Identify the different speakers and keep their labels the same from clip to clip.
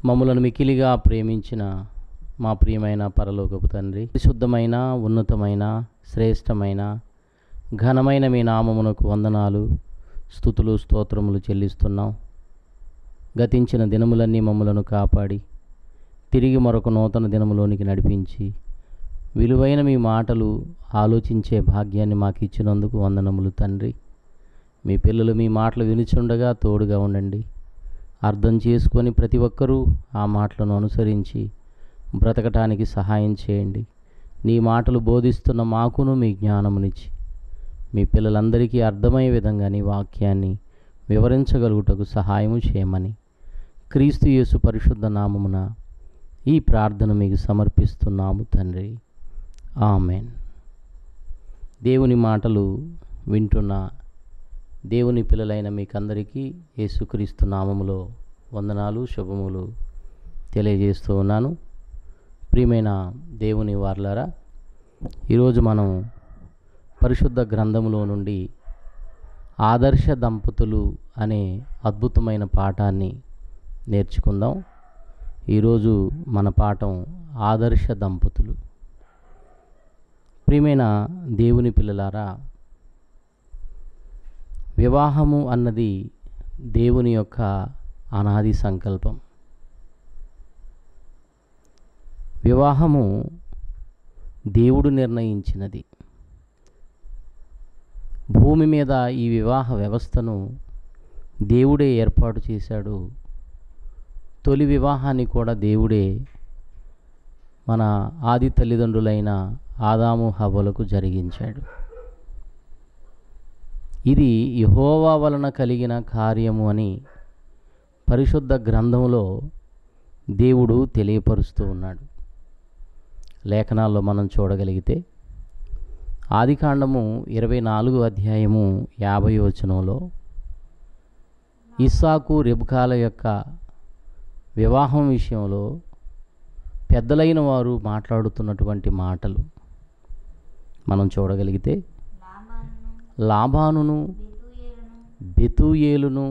Speaker 1: మమ్మలను మికిలిగా ప్రేమించిన మా ప్రియమైన పరలోకపు తండ్రి పరిశుద్ధమైన ఉన్నతమైన శ్రేష్టమైన ఘనమైన మీ నామమునకు వందనాలు స్థుతులు స్తోత్రములు చెల్లిస్తున్నాం గతించిన దినములన్నీ మమ్మలను కాపాడి తిరిగి మరొక నూతన దినములోనికి నడిపించి విలువైన మీ మాటలు ఆలోచించే భాగ్యాన్ని మాకు ఇచ్చినందుకు వందనములు తండ్రి మీ పిల్లలు మీ మాటలు వినుచుండగా తోడుగా ఉండండి అర్థం చేసుకొని ప్రతి ఒక్కరూ ఆ మాటలను అనుసరించి బ్రతకటానికి సహాయం చేయండి నీ మాటలు బోధిస్తున్న మాకును మీ జ్ఞానమునిచ్చి మీ పిల్లలందరికీ అర్థమయ్యే విధంగా నీ వాక్యాన్ని వివరించగలుగుటకు సహాయము చేయమని క్రీస్తు యేసు పరిశుద్ధ నామమున ఈ ప్రార్థన మీకు సమర్పిస్తున్నాము తండ్రి ఆమెన్ దేవుని మాటలు వింటున్న దేవుని పిల్లలైన మీకందరికీ యేసుక్రీస్తు నామములో వందనాలు శుభములు తెలియజేస్తూ ఉన్నాను ప్రియమైన దేవుని వార్లారా ఈరోజు మనం పరిశుద్ధ గ్రంథములో నుండి ఆదర్శ దంపతులు అనే అద్భుతమైన పాఠాన్ని నేర్చుకుందాం ఈరోజు మన పాఠం ఆదర్శ దంపతులు ప్రియమైన దేవుని పిల్లలారా వివాహము అన్నది దేవుని యొక్క అనాది సంకల్పం వివాహము దేవుడు నిర్ణయించినది భూమి మీద ఈ వివాహ వ్యవస్థను దేవుడే ఏర్పాటు చేశాడు తొలి వివాహాన్ని కూడా దేవుడే మన ఆది తల్లిదండ్రులైన ఆదాము హవ్వలకు జరిగించాడు ఇది యహోవా వలన కలిగిన కార్యము అని పరిశుద్ధ గ్రంథంలో దేవుడు తెలియపరుస్తూ ఉన్నాడు లేఖనాల్లో మనం చూడగలిగితే ఆదికాండము ఇరవై నాలుగు అధ్యాయము యాభై వచనంలో ఇస్సాకు రెబుకాల యొక్క వివాహం విషయంలో పెద్దలైన వారు మాట్లాడుతున్నటువంటి మాటలు మనం చూడగలిగితే లాభానును బెతూయేలును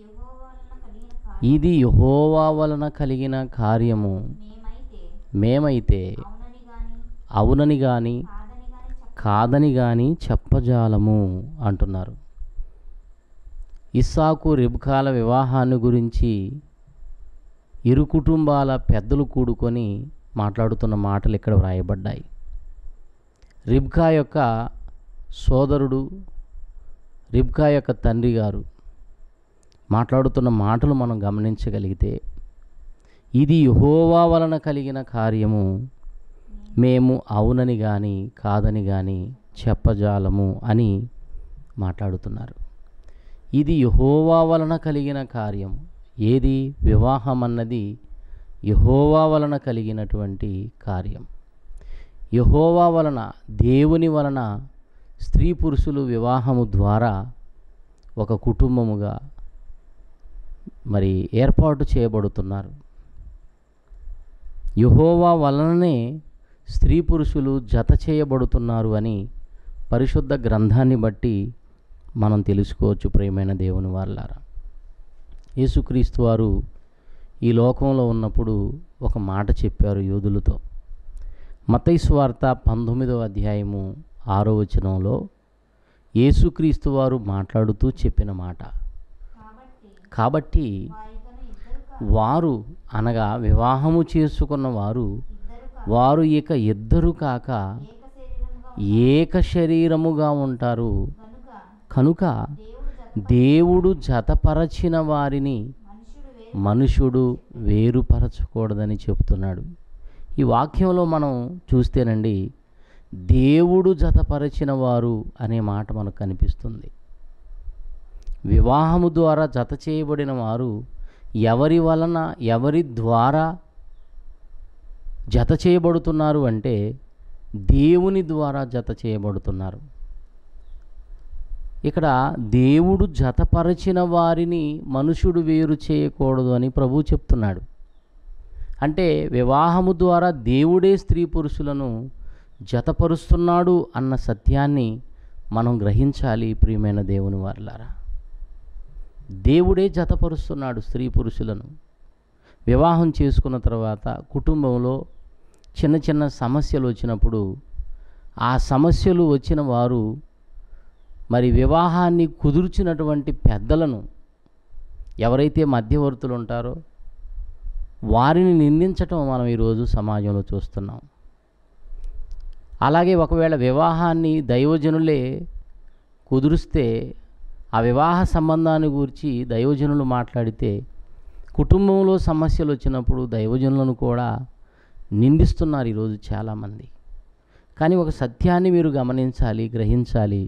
Speaker 1: ఇది యహోవా వలన కలిగిన కార్యము మేమైతే అవునని గాని కాదని గాని చెప్పజాలము అంటున్నారు ఇస్సాకు రిబ్కాల వివాహాన్ని గురించి ఇరు కుటుంబాల పెద్దలు కూడుకొని మాట్లాడుతున్న మాటలు ఇక్కడ వ్రాయబడ్డాయి రిబ్కా యొక్క సోదరుడు రిబ్కా యొక్క తండ్రి గారు మాట్లాడుతున్న మాటలు మనం గమనించగలిగితే ఇది యహోవా వలన కలిగిన కార్యము మేము అవునని కానీ కాదని కానీ చెప్పజాలము అని మాట్లాడుతున్నారు ఇది యహోవా వలన కలిగిన కార్యం ఏది వివాహం అన్నది యహోవా వలన కలిగినటువంటి కార్యం యహోవా వలన దేవుని వలన స్త్రీ పురుషులు వివాహము ద్వారా ఒక కుటుంబముగా మరి ఏర్పాటు చేయబడుతున్నారు యహోవా వలననే స్త్రీ పురుషులు జత చేయబడుతున్నారు అని పరిశుద్ధ గ్రంథాన్ని బట్టి మనం తెలుసుకోవచ్చు ప్రియమైన దేవుని వాళ్ళారా యేసుక్రీస్తు వారు ఈ లోకంలో ఉన్నప్పుడు ఒక మాట చెప్పారు యూదులతో మతైసు వార్త పంతొమ్మిదవ అధ్యాయము ఆరో వచనంలో యేసుక్రీస్తు వారు మాట్లాడుతూ చెప్పిన మాట కాబట్టి వారు అనగా వివాహము చేసుకున్న వారు వారు ఇక ఇద్దరు కాక ఏక శరీరముగా ఉంటారు కనుక దేవుడు జతపరచిన వారిని మనుషుడు వేరుపరచకూడదని చెప్తున్నాడు ఈ వాక్యంలో మనం చూస్తేనండి దేవుడు జతపరచిన వారు అనే మాట మనకు కనిపిస్తుంది వివాహము ద్వారా జత చేయబడిన వారు ఎవరి వలన ఎవరి ద్వారా జత చేయబడుతున్నారు అంటే దేవుని ద్వారా జత చేయబడుతున్నారు ఇక్కడ దేవుడు జతపరచిన వారిని మనుషుడు వేరు చేయకూడదు అని ప్రభు చెప్తున్నాడు అంటే వివాహము ద్వారా దేవుడే స్త్రీ పురుషులను జతపరుస్తున్నాడు అన్న సత్యాన్ని మనం గ్రహించాలి ప్రియమైన దేవుని వారిలారా దేవుడే జతపరుస్తున్నాడు స్త్రీ పురుషులను వివాహం చేసుకున్న తర్వాత కుటుంబంలో చిన్న చిన్న సమస్యలు వచ్చినప్పుడు ఆ సమస్యలు వచ్చిన వారు మరి వివాహాన్ని కుదుర్చినటువంటి పెద్దలను ఎవరైతే మధ్యవర్తులు ఉంటారో వారిని నిందించటం మనం ఈరోజు సమాజంలో చూస్తున్నాం అలాగే ఒకవేళ వివాహాన్ని దైవజనులే కుదిరిస్తే ఆ వివాహ సంబంధాన్ని గురించి దైవజనులు మాట్లాడితే కుటుంబంలో సమస్యలు వచ్చినప్పుడు దైవజనులను కూడా నిందిస్తున్నారు ఈరోజు చాలామంది కానీ ఒక సత్యాన్ని మీరు గమనించాలి గ్రహించాలి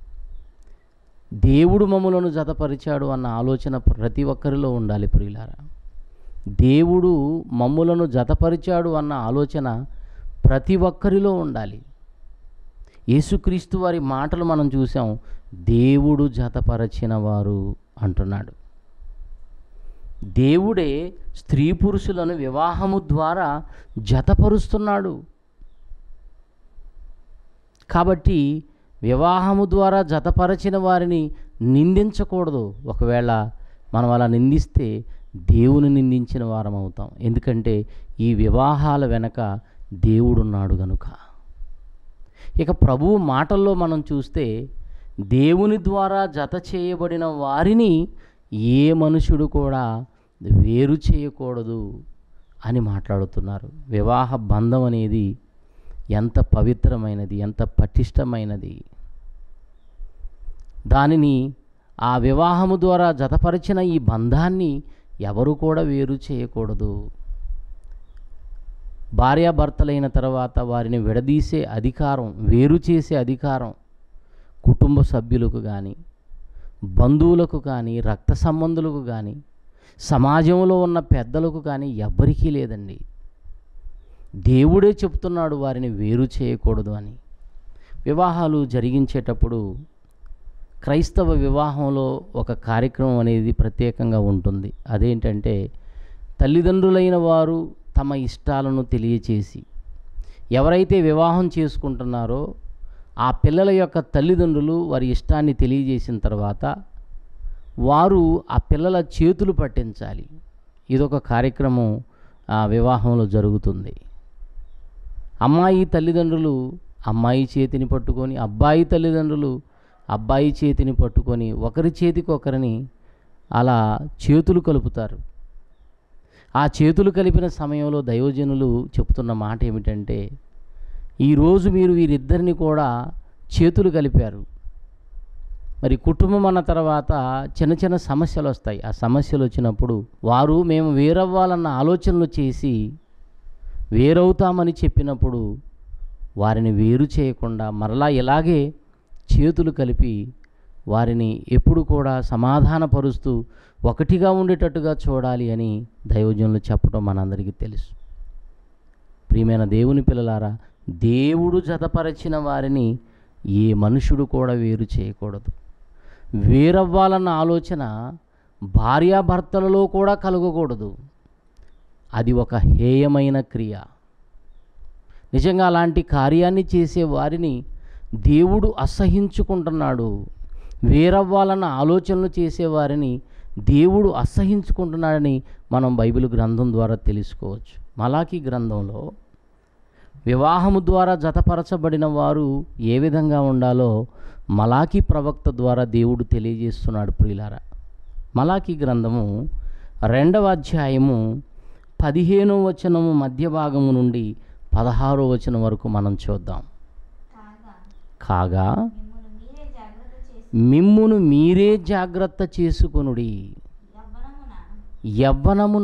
Speaker 1: దేవుడు మమ్ములను జతపరిచాడు అన్న ఆలోచన ప్రతి ఒక్కరిలో ఉండాలి ప్రియులారా దేవుడు మమ్ములను జతపరిచాడు అన్న ఆలోచన ప్రతి ఒక్కరిలో ఉండాలి యేసుక్రీస్తు వారి మాటలు మనం చూసాం దేవుడు జతపరచిన వారు అంటున్నాడు దేవుడే స్త్రీ పురుషులను వివాహము ద్వారా జతపరుస్తున్నాడు కాబట్టి వివాహము ద్వారా జతపరచిన వారిని నిందించకూడదు ఒకవేళ మనం అలా నిందిస్తే దేవుని నిందించిన వారం అవుతాం ఎందుకంటే ఈ వివాహాల వెనక దేవుడున్నాడు గనుక ఇక ప్రభువు మాటల్లో మనం చూస్తే దేవుని ద్వారా జత చేయబడిన వారిని ఏ మనుషుడు కూడా వేరు చేయకూడదు అని మాట్లాడుతున్నారు వివాహ బంధం అనేది ఎంత పవిత్రమైనది ఎంత పటిష్టమైనది దానిని ఆ వివాహము ద్వారా జతపరిచిన ఈ బంధాన్ని ఎవరు కూడా వేరు చేయకూడదు భార్యాభర్తలైన తర్వాత వారిని విడదీసే అధికారం వేరు చేసే అధికారం కుటుంబ సభ్యులకు కానీ బంధువులకు కానీ రక్త సంబంధులకు కానీ సమాజంలో ఉన్న పెద్దలకు కానీ ఎవ్వరికీ లేదండి దేవుడే చెప్తున్నాడు వారిని వేరు చేయకూడదు అని వివాహాలు జరిగించేటప్పుడు క్రైస్తవ వివాహంలో ఒక కార్యక్రమం అనేది ప్రత్యేకంగా ఉంటుంది అదేంటంటే తల్లిదండ్రులైన వారు తమ ఇష్టాలను తెలియచేసి ఎవరైతే వివాహం చేసుకుంటున్నారో ఆ పిల్లల యొక్క తల్లిదండ్రులు వారి ఇష్టాన్ని తెలియజేసిన తర్వాత వారు ఆ పిల్లల చేతులు పట్టించాలి ఇదొక కార్యక్రమం ఆ వివాహంలో జరుగుతుంది అమ్మాయి తల్లిదండ్రులు అమ్మాయి చేతిని పట్టుకొని అబ్బాయి తల్లిదండ్రులు అబ్బాయి చేతిని పట్టుకొని ఒకరి చేతికి ఒకరిని అలా చేతులు కలుపుతారు ఆ చేతులు కలిపిన సమయంలో దైవజనులు చెప్తున్న మాట ఏమిటంటే ఈరోజు మీరు వీరిద్దరిని కూడా చేతులు కలిపారు మరి కుటుంబం అన్న తర్వాత చిన్న చిన్న సమస్యలు వస్తాయి ఆ సమస్యలు వచ్చినప్పుడు వారు మేము వేరవ్వాలన్న ఆలోచనలు చేసి వేరవుతామని చెప్పినప్పుడు వారిని వేరు చేయకుండా మరలా ఇలాగే చేతులు కలిపి వారిని ఎప్పుడు కూడా సమాధానపరుస్తూ ఒకటిగా ఉండేటట్టుగా చూడాలి అని దైవజనులు చెప్పడం మనందరికీ తెలుసు ప్రియమైన దేవుని పిల్లలారా దేవుడు జతపరచిన వారిని ఏ మనుషుడు కూడా వేరు చేయకూడదు వేరవ్వాలన్న ఆలోచన భార్యాభర్తలలో కూడా కలగకూడదు అది ఒక హేయమైన క్రియ నిజంగా అలాంటి కార్యాన్ని చేసే వారిని దేవుడు అసహించుకుంటున్నాడు వేరవ్వాలన్న ఆలోచనలు చేసేవారిని దేవుడు అసహించుకుంటున్నాడని మనం బైబిల్ గ్రంథం ద్వారా తెలుసుకోవచ్చు మలాకి గ్రంథంలో వివాహము ద్వారా జతపరచబడిన వారు ఏ విధంగా ఉండాలో మలాకి ప్రవక్త ద్వారా దేవుడు తెలియజేస్తున్నాడు ప్రియులారా మలాకి గ్రంథము రెండవ అధ్యాయము పదిహేనో వచనము మధ్య భాగము నుండి పదహారో వచనం వరకు మనం చూద్దాం
Speaker 2: కాగా
Speaker 1: కాగా
Speaker 2: మిమ్మును మీరే
Speaker 1: మిమ్మును మీరే
Speaker 2: జాగ్రత్త చేసి
Speaker 1: జాగ్రత్త చేసుకొనుడి
Speaker 2: యవ్వనమున
Speaker 1: యవ్వనమున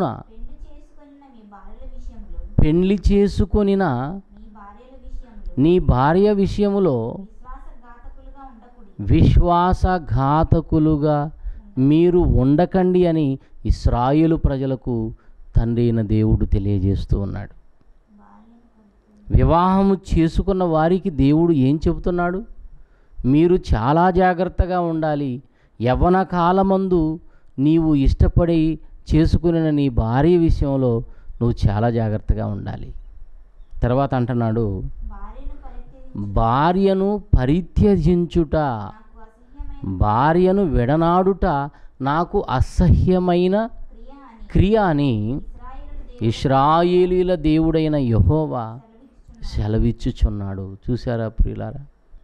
Speaker 2: పెళ్లి చేసుకున్న మీ భార్యల విషయంలో
Speaker 1: పెళ్లి చేసుకొనిన
Speaker 2: మీ భార్యల
Speaker 1: నీ భార్య
Speaker 2: విషయంలో
Speaker 1: విషయములో
Speaker 2: విశ్వాసఘాతకులుగా ఉండకుడి
Speaker 1: విశ్వాసఘాతకులుగా మీరు ఉండకండి అని ఇస్రాయేలు ప్రజలకు తండ్రి అయిన దేవుడు తెలియజేస్తూ ఉన్నాడు
Speaker 2: భార్యను కొడుకు
Speaker 1: వివాహము చేసుకున్న వారికి దేవుడు ఏం చెబుతున్నాడు మీరు చాలా జాగ్రత్తగా ఉండాలి యవ్వన కాలమందు నీవు ఇష్టపడి చేసుకున్న నీ భార్య విషయంలో నువ్వు చాలా జాగ్రత్తగా ఉండాలి తర్వాత అంటున్నాడు
Speaker 2: భార్యను పరిత్యజించి
Speaker 1: భార్యను పరిత్యజించుట
Speaker 2: నాకు అసహ్యమైన
Speaker 1: భార్యను విడనాడుట నాకు అసహ్యమైన
Speaker 2: క్రియ అని
Speaker 1: క్రియ అని
Speaker 2: ఇస్రాయేలు
Speaker 1: ఇస్రాయేలీల దేవుడైన యహోవా సెలవిచ్చుచున్నాడు చూసారా ప్రియులారా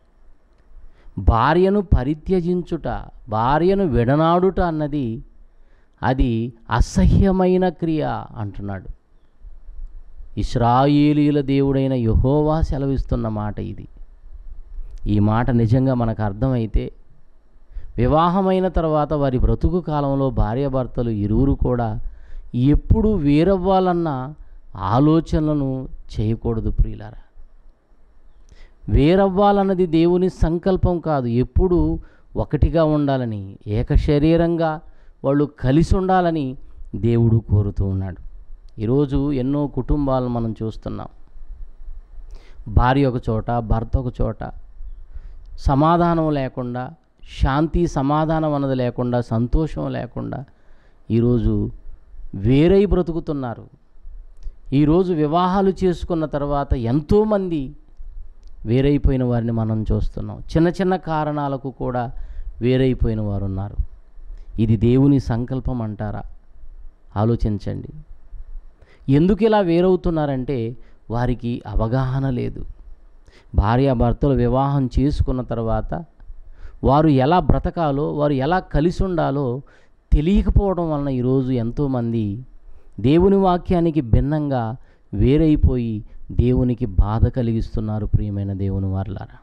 Speaker 1: భార్యను పరిత్యజించుట భార్యను విడనాడుట అన్నది అది అసహ్యమైన క్రియ అంటున్నాడు ఇస్రాయేలీల దేవుడైన యహోవా సెలవిస్తున్న మాట ఇది ఈ మాట నిజంగా మనకు అర్థమైతే వివాహమైన తర్వాత వారి బ్రతుకు కాలంలో భార్యాభర్తలు ఇరువురు కూడా ఎప్పుడు వేరవ్వాలన్న ఆలోచనలను చేయకూడదు ప్రియులారా వేరవ్వాలన్నది దేవుని సంకల్పం కాదు ఎప్పుడు ఒకటిగా ఉండాలని ఏక శరీరంగా వాళ్ళు కలిసి ఉండాలని దేవుడు కోరుతూ ఉన్నాడు ఈరోజు ఎన్నో కుటుంబాలను మనం చూస్తున్నాం భార్య ఒక చోట భర్త ఒక చోట సమాధానం లేకుండా శాంతి సమాధానం అన్నది లేకుండా సంతోషం లేకుండా ఈరోజు వేరై బ్రతుకుతున్నారు ఈరోజు వివాహాలు చేసుకున్న తర్వాత ఎంతోమంది వేరైపోయిన వారిని మనం చూస్తున్నాం చిన్న చిన్న కారణాలకు కూడా వేరైపోయిన వారు ఉన్నారు ఇది దేవుని సంకల్పం అంటారా ఆలోచించండి ఎందుకు ఇలా వేరవుతున్నారంటే వారికి అవగాహన లేదు భార్యాభర్తలు వివాహం చేసుకున్న తర్వాత వారు ఎలా బ్రతకాలో వారు ఎలా కలిసి ఉండాలో తెలియకపోవడం వలన ఈరోజు ఎంతోమంది దేవుని వాక్యానికి భిన్నంగా వేరైపోయి దేవునికి బాధ కలిగిస్తున్నారు ప్రియమైన దేవుని వారులారా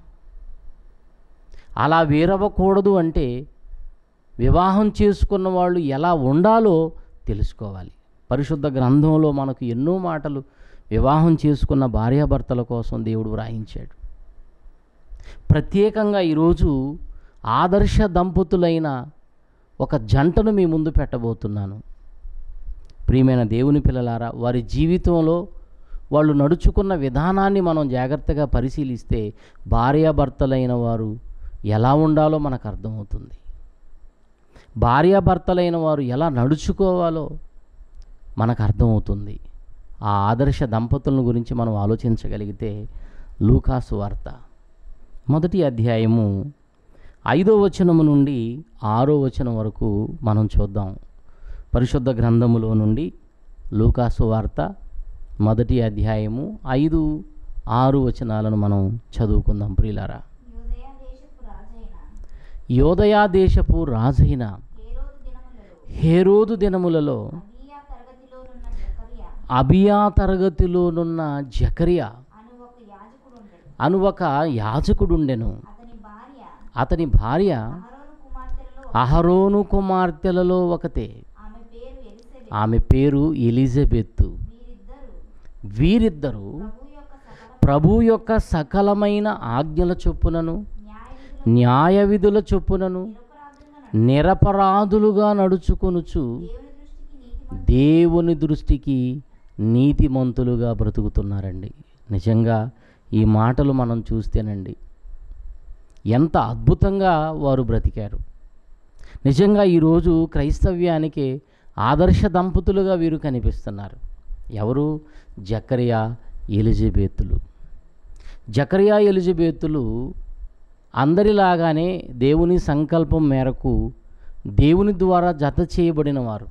Speaker 1: అలా వేరవ్వకూడదు అంటే వివాహం చేసుకున్న వాళ్ళు ఎలా ఉండాలో తెలుసుకోవాలి పరిశుద్ధ గ్రంథంలో మనకు ఎన్నో మాటలు వివాహం చేసుకున్న భార్యాభర్తల కోసం దేవుడు వ్రాయించాడు ప్రత్యేకంగా ఈరోజు ఆదర్శ దంపతులైన ఒక జంటను మీ ముందు పెట్టబోతున్నాను ప్రియమైన దేవుని పిల్లలారా వారి జీవితంలో వాళ్ళు నడుచుకున్న విధానాన్ని మనం జాగ్రత్తగా పరిశీలిస్తే భార్యాభర్తలైన వారు ఎలా ఉండాలో మనకు అర్థమవుతుంది భార్యాభర్తలైన వారు ఎలా నడుచుకోవాలో మనకు అర్థమవుతుంది ఆ ఆదర్శ దంపతులను గురించి మనం ఆలోచించగలిగితే లూకాసు వార్త మొదటి అధ్యాయము ఐదో వచనము నుండి ఆరో వచనం వరకు మనం చూద్దాం పరిశుద్ధ గ్రంథములో నుండి లూకాసు వార్త మొదటి అధ్యాయము ఐదు ఆరు వచనాలను మనం చదువుకుందాం ప్రియులారా
Speaker 2: యూదయ దేశపు రాజైన
Speaker 1: యోదయా దేశపు రాజైన
Speaker 2: హేరోదు దినములలో
Speaker 1: హేరోదు దినములలో
Speaker 2: అబియా తరగతిలోనున్న జకరియా
Speaker 1: అబియా తరగతిలోనున్న జకరియా
Speaker 2: అను ఒక యాజకుడుండెను
Speaker 1: అను ఒక యాజకుడుండెను
Speaker 2: అతని
Speaker 1: అతని
Speaker 2: భార్య
Speaker 1: భార్య
Speaker 2: అహరోను
Speaker 1: అహరోను
Speaker 2: కుమార్తెలలో
Speaker 1: కుమార్తెలలో ఒకతే
Speaker 2: ఆమె పేరు ఎలిసెబెత్
Speaker 1: ఆమె పేరు ఎలిజబెత్తు
Speaker 2: వీరిద్దరు
Speaker 1: వీరిద్దరూ
Speaker 2: ప్రభు యొక్క
Speaker 1: ప్రభు యొక్క
Speaker 2: సకల
Speaker 1: సకలమైన ఆజ్ఞల చొప్పునను
Speaker 2: న్యాయ
Speaker 1: న్యాయ విధుల చొప్పునను
Speaker 2: నిరపరాధులుగా
Speaker 1: నిరపరాధులుగా నడుచుకొనుచు
Speaker 2: దేవుని దృష్టికి
Speaker 1: దేవుని దృష్టికి
Speaker 2: నీతిమంతులు
Speaker 1: నీతిమంతులుగా బ్రతుకుతున్నారండి నిజంగా ఈ మాటలు మనం చూస్తేనండి ఎంత అద్భుతంగా వారు బ్రతికారు నిజంగా ఈరోజు క్రైస్తవ్యానికి ఆదర్శ దంపతులుగా వీరు కనిపిస్తున్నారు ఎవరు జకరియా ఎలిజబెత్తులు జకరియా ఎలిజబెత్తులు అందరిలాగానే దేవుని సంకల్పం మేరకు దేవుని ద్వారా జత చేయబడిన వారు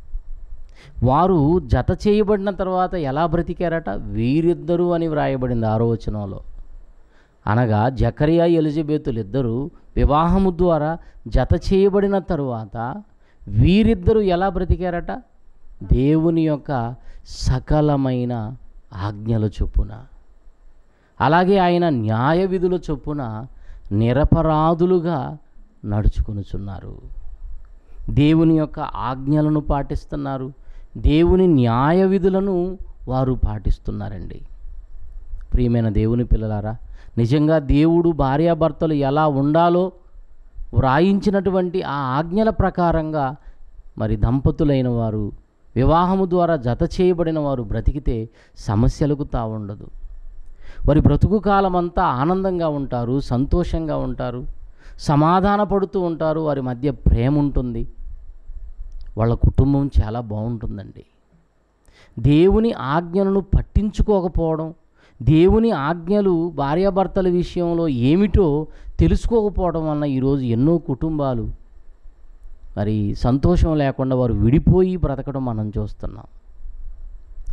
Speaker 1: వారు జత చేయబడిన తర్వాత ఎలా బ్రతికారట వీరిద్దరూ అని వ్రాయబడింది ఆరో వచనంలో అనగా జకరియా ఎలిజబెతులు ఇద్దరు వివాహము ద్వారా జత చేయబడిన తరువాత వీరిద్దరూ ఎలా బ్రతికారట దేవుని యొక్క సకలమైన ఆజ్ఞల చొప్పున అలాగే ఆయన న్యాయ విధుల చొప్పున నిరపరాధులుగా నడుచుకొనుచున్నారు దేవుని యొక్క ఆజ్ఞలను పాటిస్తున్నారు దేవుని న్యాయ విధులను వారు పాటిస్తున్నారండి ప్రియమైన దేవుని పిల్లలారా నిజంగా దేవుడు భార్యాభర్తలు ఎలా ఉండాలో వ్రాయించినటువంటి ఆ ఆజ్ఞల ప్రకారంగా మరి దంపతులైన వారు వివాహము ద్వారా జత చేయబడిన వారు బ్రతికితే సమస్యలకు తావుండదు వారి బ్రతుకు కాలమంతా ఆనందంగా ఉంటారు సంతోషంగా ఉంటారు సమాధాన పడుతూ ఉంటారు వారి మధ్య ప్రేమ ఉంటుంది వాళ్ళ కుటుంబం చాలా బాగుంటుందండి దేవుని ఆజ్ఞలను పట్టించుకోకపోవడం దేవుని ఆజ్ఞలు భార్యాభర్తల విషయంలో ఏమిటో తెలుసుకోకపోవడం వలన ఈరోజు ఎన్నో కుటుంబాలు మరి సంతోషం లేకుండా వారు విడిపోయి బ్రతకడం మనం చూస్తున్నాం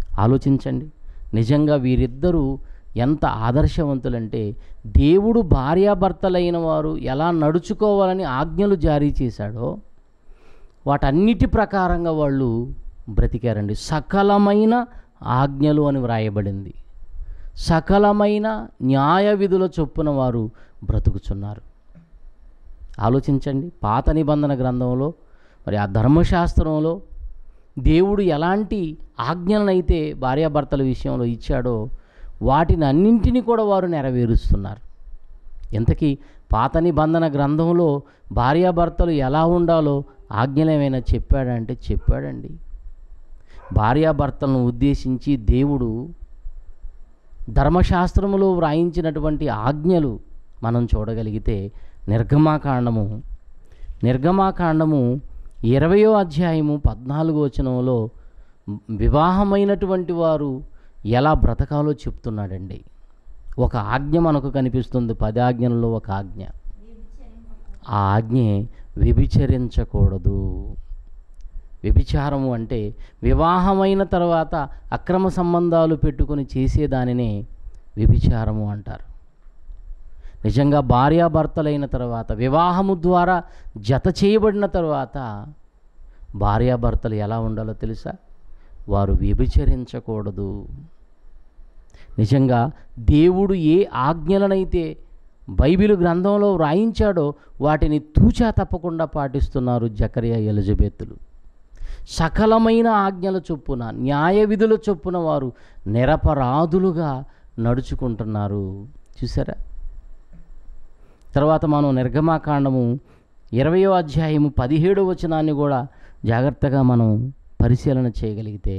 Speaker 1: ఆలోచించండి నిజంగా వీరిద్దరూ ఎంత ఆదర్శవంతులంటే దేవుడు భార్యాభర్తలైన వారు ఎలా నడుచుకోవాలని ఆజ్ఞలు జారీ చేశాడో వాటన్నిటి ప్రకారంగా వాళ్ళు బ్రతికారండి సకలమైన ఆజ్ఞలు అని వ్రాయబడింది సకలమైన న్యాయ విధుల చొప్పున వారు బ్రతుకుచున్నారు ఆలోచించండి పాత నిబంధన గ్రంథంలో మరి ఆ ధర్మశాస్త్రంలో దేవుడు ఎలాంటి ఆజ్ఞలనైతే భార్యాభర్తల విషయంలో ఇచ్చాడో వాటిని అన్నింటినీ కూడా వారు నెరవేరుస్తున్నారు ఇంతకీ పాత నిబంధన గ్రంథంలో భార్యాభర్తలు ఎలా ఉండాలో ఆజ్ఞలు ఏమైనా చెప్పాడంటే చెప్పాడండి భార్యాభర్తలను ఉద్దేశించి దేవుడు ధర్మశాస్త్రములో వ్రాయించినటువంటి ఆజ్ఞలు మనం చూడగలిగితే నిర్గమాకాండము నిర్గమాకాండము ఇరవయో అధ్యాయము పద్నాలుగో వచనంలో వివాహమైనటువంటి వారు ఎలా బ్రతకాలో చెప్తున్నాడండి ఒక ఆజ్ఞ మనకు కనిపిస్తుంది పది ఆజ్ఞలలో ఒక ఆజ్ఞ ఆ ఆజ్ఞే వ్యభిచరించకూడదు వ్యభిచారము అంటే వివాహమైన తర్వాత అక్రమ సంబంధాలు పెట్టుకొని చేసేదానినే వ్యభిచారము అంటారు నిజంగా భార్యాభర్తలైన తర్వాత వివాహము ద్వారా జత చేయబడిన తర్వాత భార్యాభర్తలు ఎలా ఉండాలో తెలుసా వారు వ్యభిచరించకూడదు నిజంగా దేవుడు ఏ ఆజ్ఞలనైతే బైబిల్ గ్రంథంలో వ్రాయించాడో వాటిని తూచా తప్పకుండా పాటిస్తున్నారు జకరియా ఎలిజబెత్తులు సకలమైన ఆజ్ఞల చొప్పున న్యాయ విధుల చొప్పున వారు నిరపరాధులుగా నడుచుకుంటున్నారు చూసారా తర్వాత మనం నిర్గమాకాండము ఇరవయో అధ్యాయము పదిహేడో వచనాన్ని కూడా జాగ్రత్తగా మనం పరిశీలన చేయగలిగితే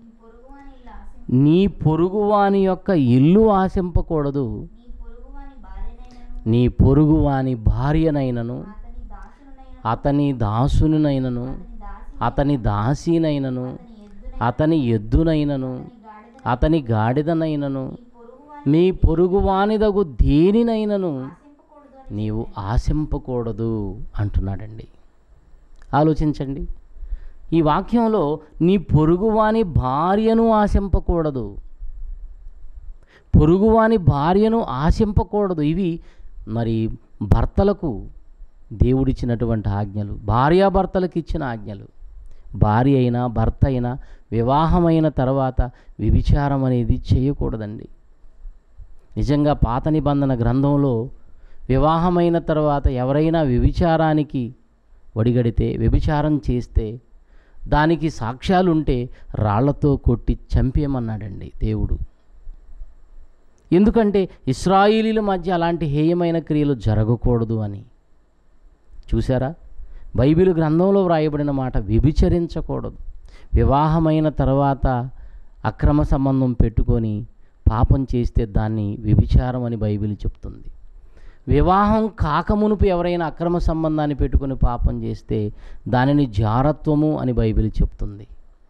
Speaker 2: నీ పొరుగువాని
Speaker 1: నీ పొరుగువాని
Speaker 2: ఇల్లు ఆశింపు
Speaker 1: యొక్క ఇల్లు ఆశింపకూడదు
Speaker 2: నీ పొరుగువాని భార్యనైనను
Speaker 1: నీ పొరుగువాని భార్యనైనను
Speaker 2: అతని దాసునైనను
Speaker 1: అతని దాసునినైనను
Speaker 2: అతని
Speaker 1: అతని
Speaker 2: దాసీనైనను
Speaker 1: ఎద్దునైనను
Speaker 2: అతని
Speaker 1: అతని
Speaker 2: ఎద్దునైనను
Speaker 1: గాడిదనైనను
Speaker 2: నీ
Speaker 1: మీ
Speaker 2: పొరుగువాని
Speaker 1: పొరుగువానిదగు దేనినైనను
Speaker 2: ఆశింపకూడదు అని
Speaker 1: నీవు ఆశింపకూడదు అంటున్నాడండి ఆలోచించండి ఈ వాక్యంలో నీ పొరుగువాని భార్యను ఆశింపకూడదు పొరుగువాని భార్యను ఆశింపకూడదు ఇవి మరి భర్తలకు దేవుడిచ్చినటువంటి ఆజ్ఞలు భార్యాభర్తలకు ఇచ్చిన ఆజ్ఞలు భార్య అయినా భర్త అయినా వివాహమైన తర్వాత వ్యభిచారం అనేది చేయకూడదండి నిజంగా పాత నిబంధన గ్రంథంలో వివాహమైన తర్వాత ఎవరైనా వ్యభిచారానికి ఒడిగడితే వ్యభిచారం చేస్తే దానికి సాక్ష్యాలుంటే రాళ్లతో కొట్టి చంపేయమన్నాడండి దేవుడు ఎందుకంటే ఇస్రాయిలీల మధ్య అలాంటి హేయమైన క్రియలు జరగకూడదు అని చూసారా బైబిల్ గ్రంథంలో వ్రాయబడిన మాట వ్యభిచరించకూడదు వివాహమైన తర్వాత అక్రమ సంబంధం పెట్టుకొని పాపం చేస్తే దాన్ని వ్యభిచారం అని బైబిల్ చెప్తుంది వివాహం కాకమునుపు ఎవరైనా అక్రమ సంబంధాన్ని పెట్టుకొని పాపం చేస్తే దానిని జారత్వము అని బైబిల్ చెప్తుంది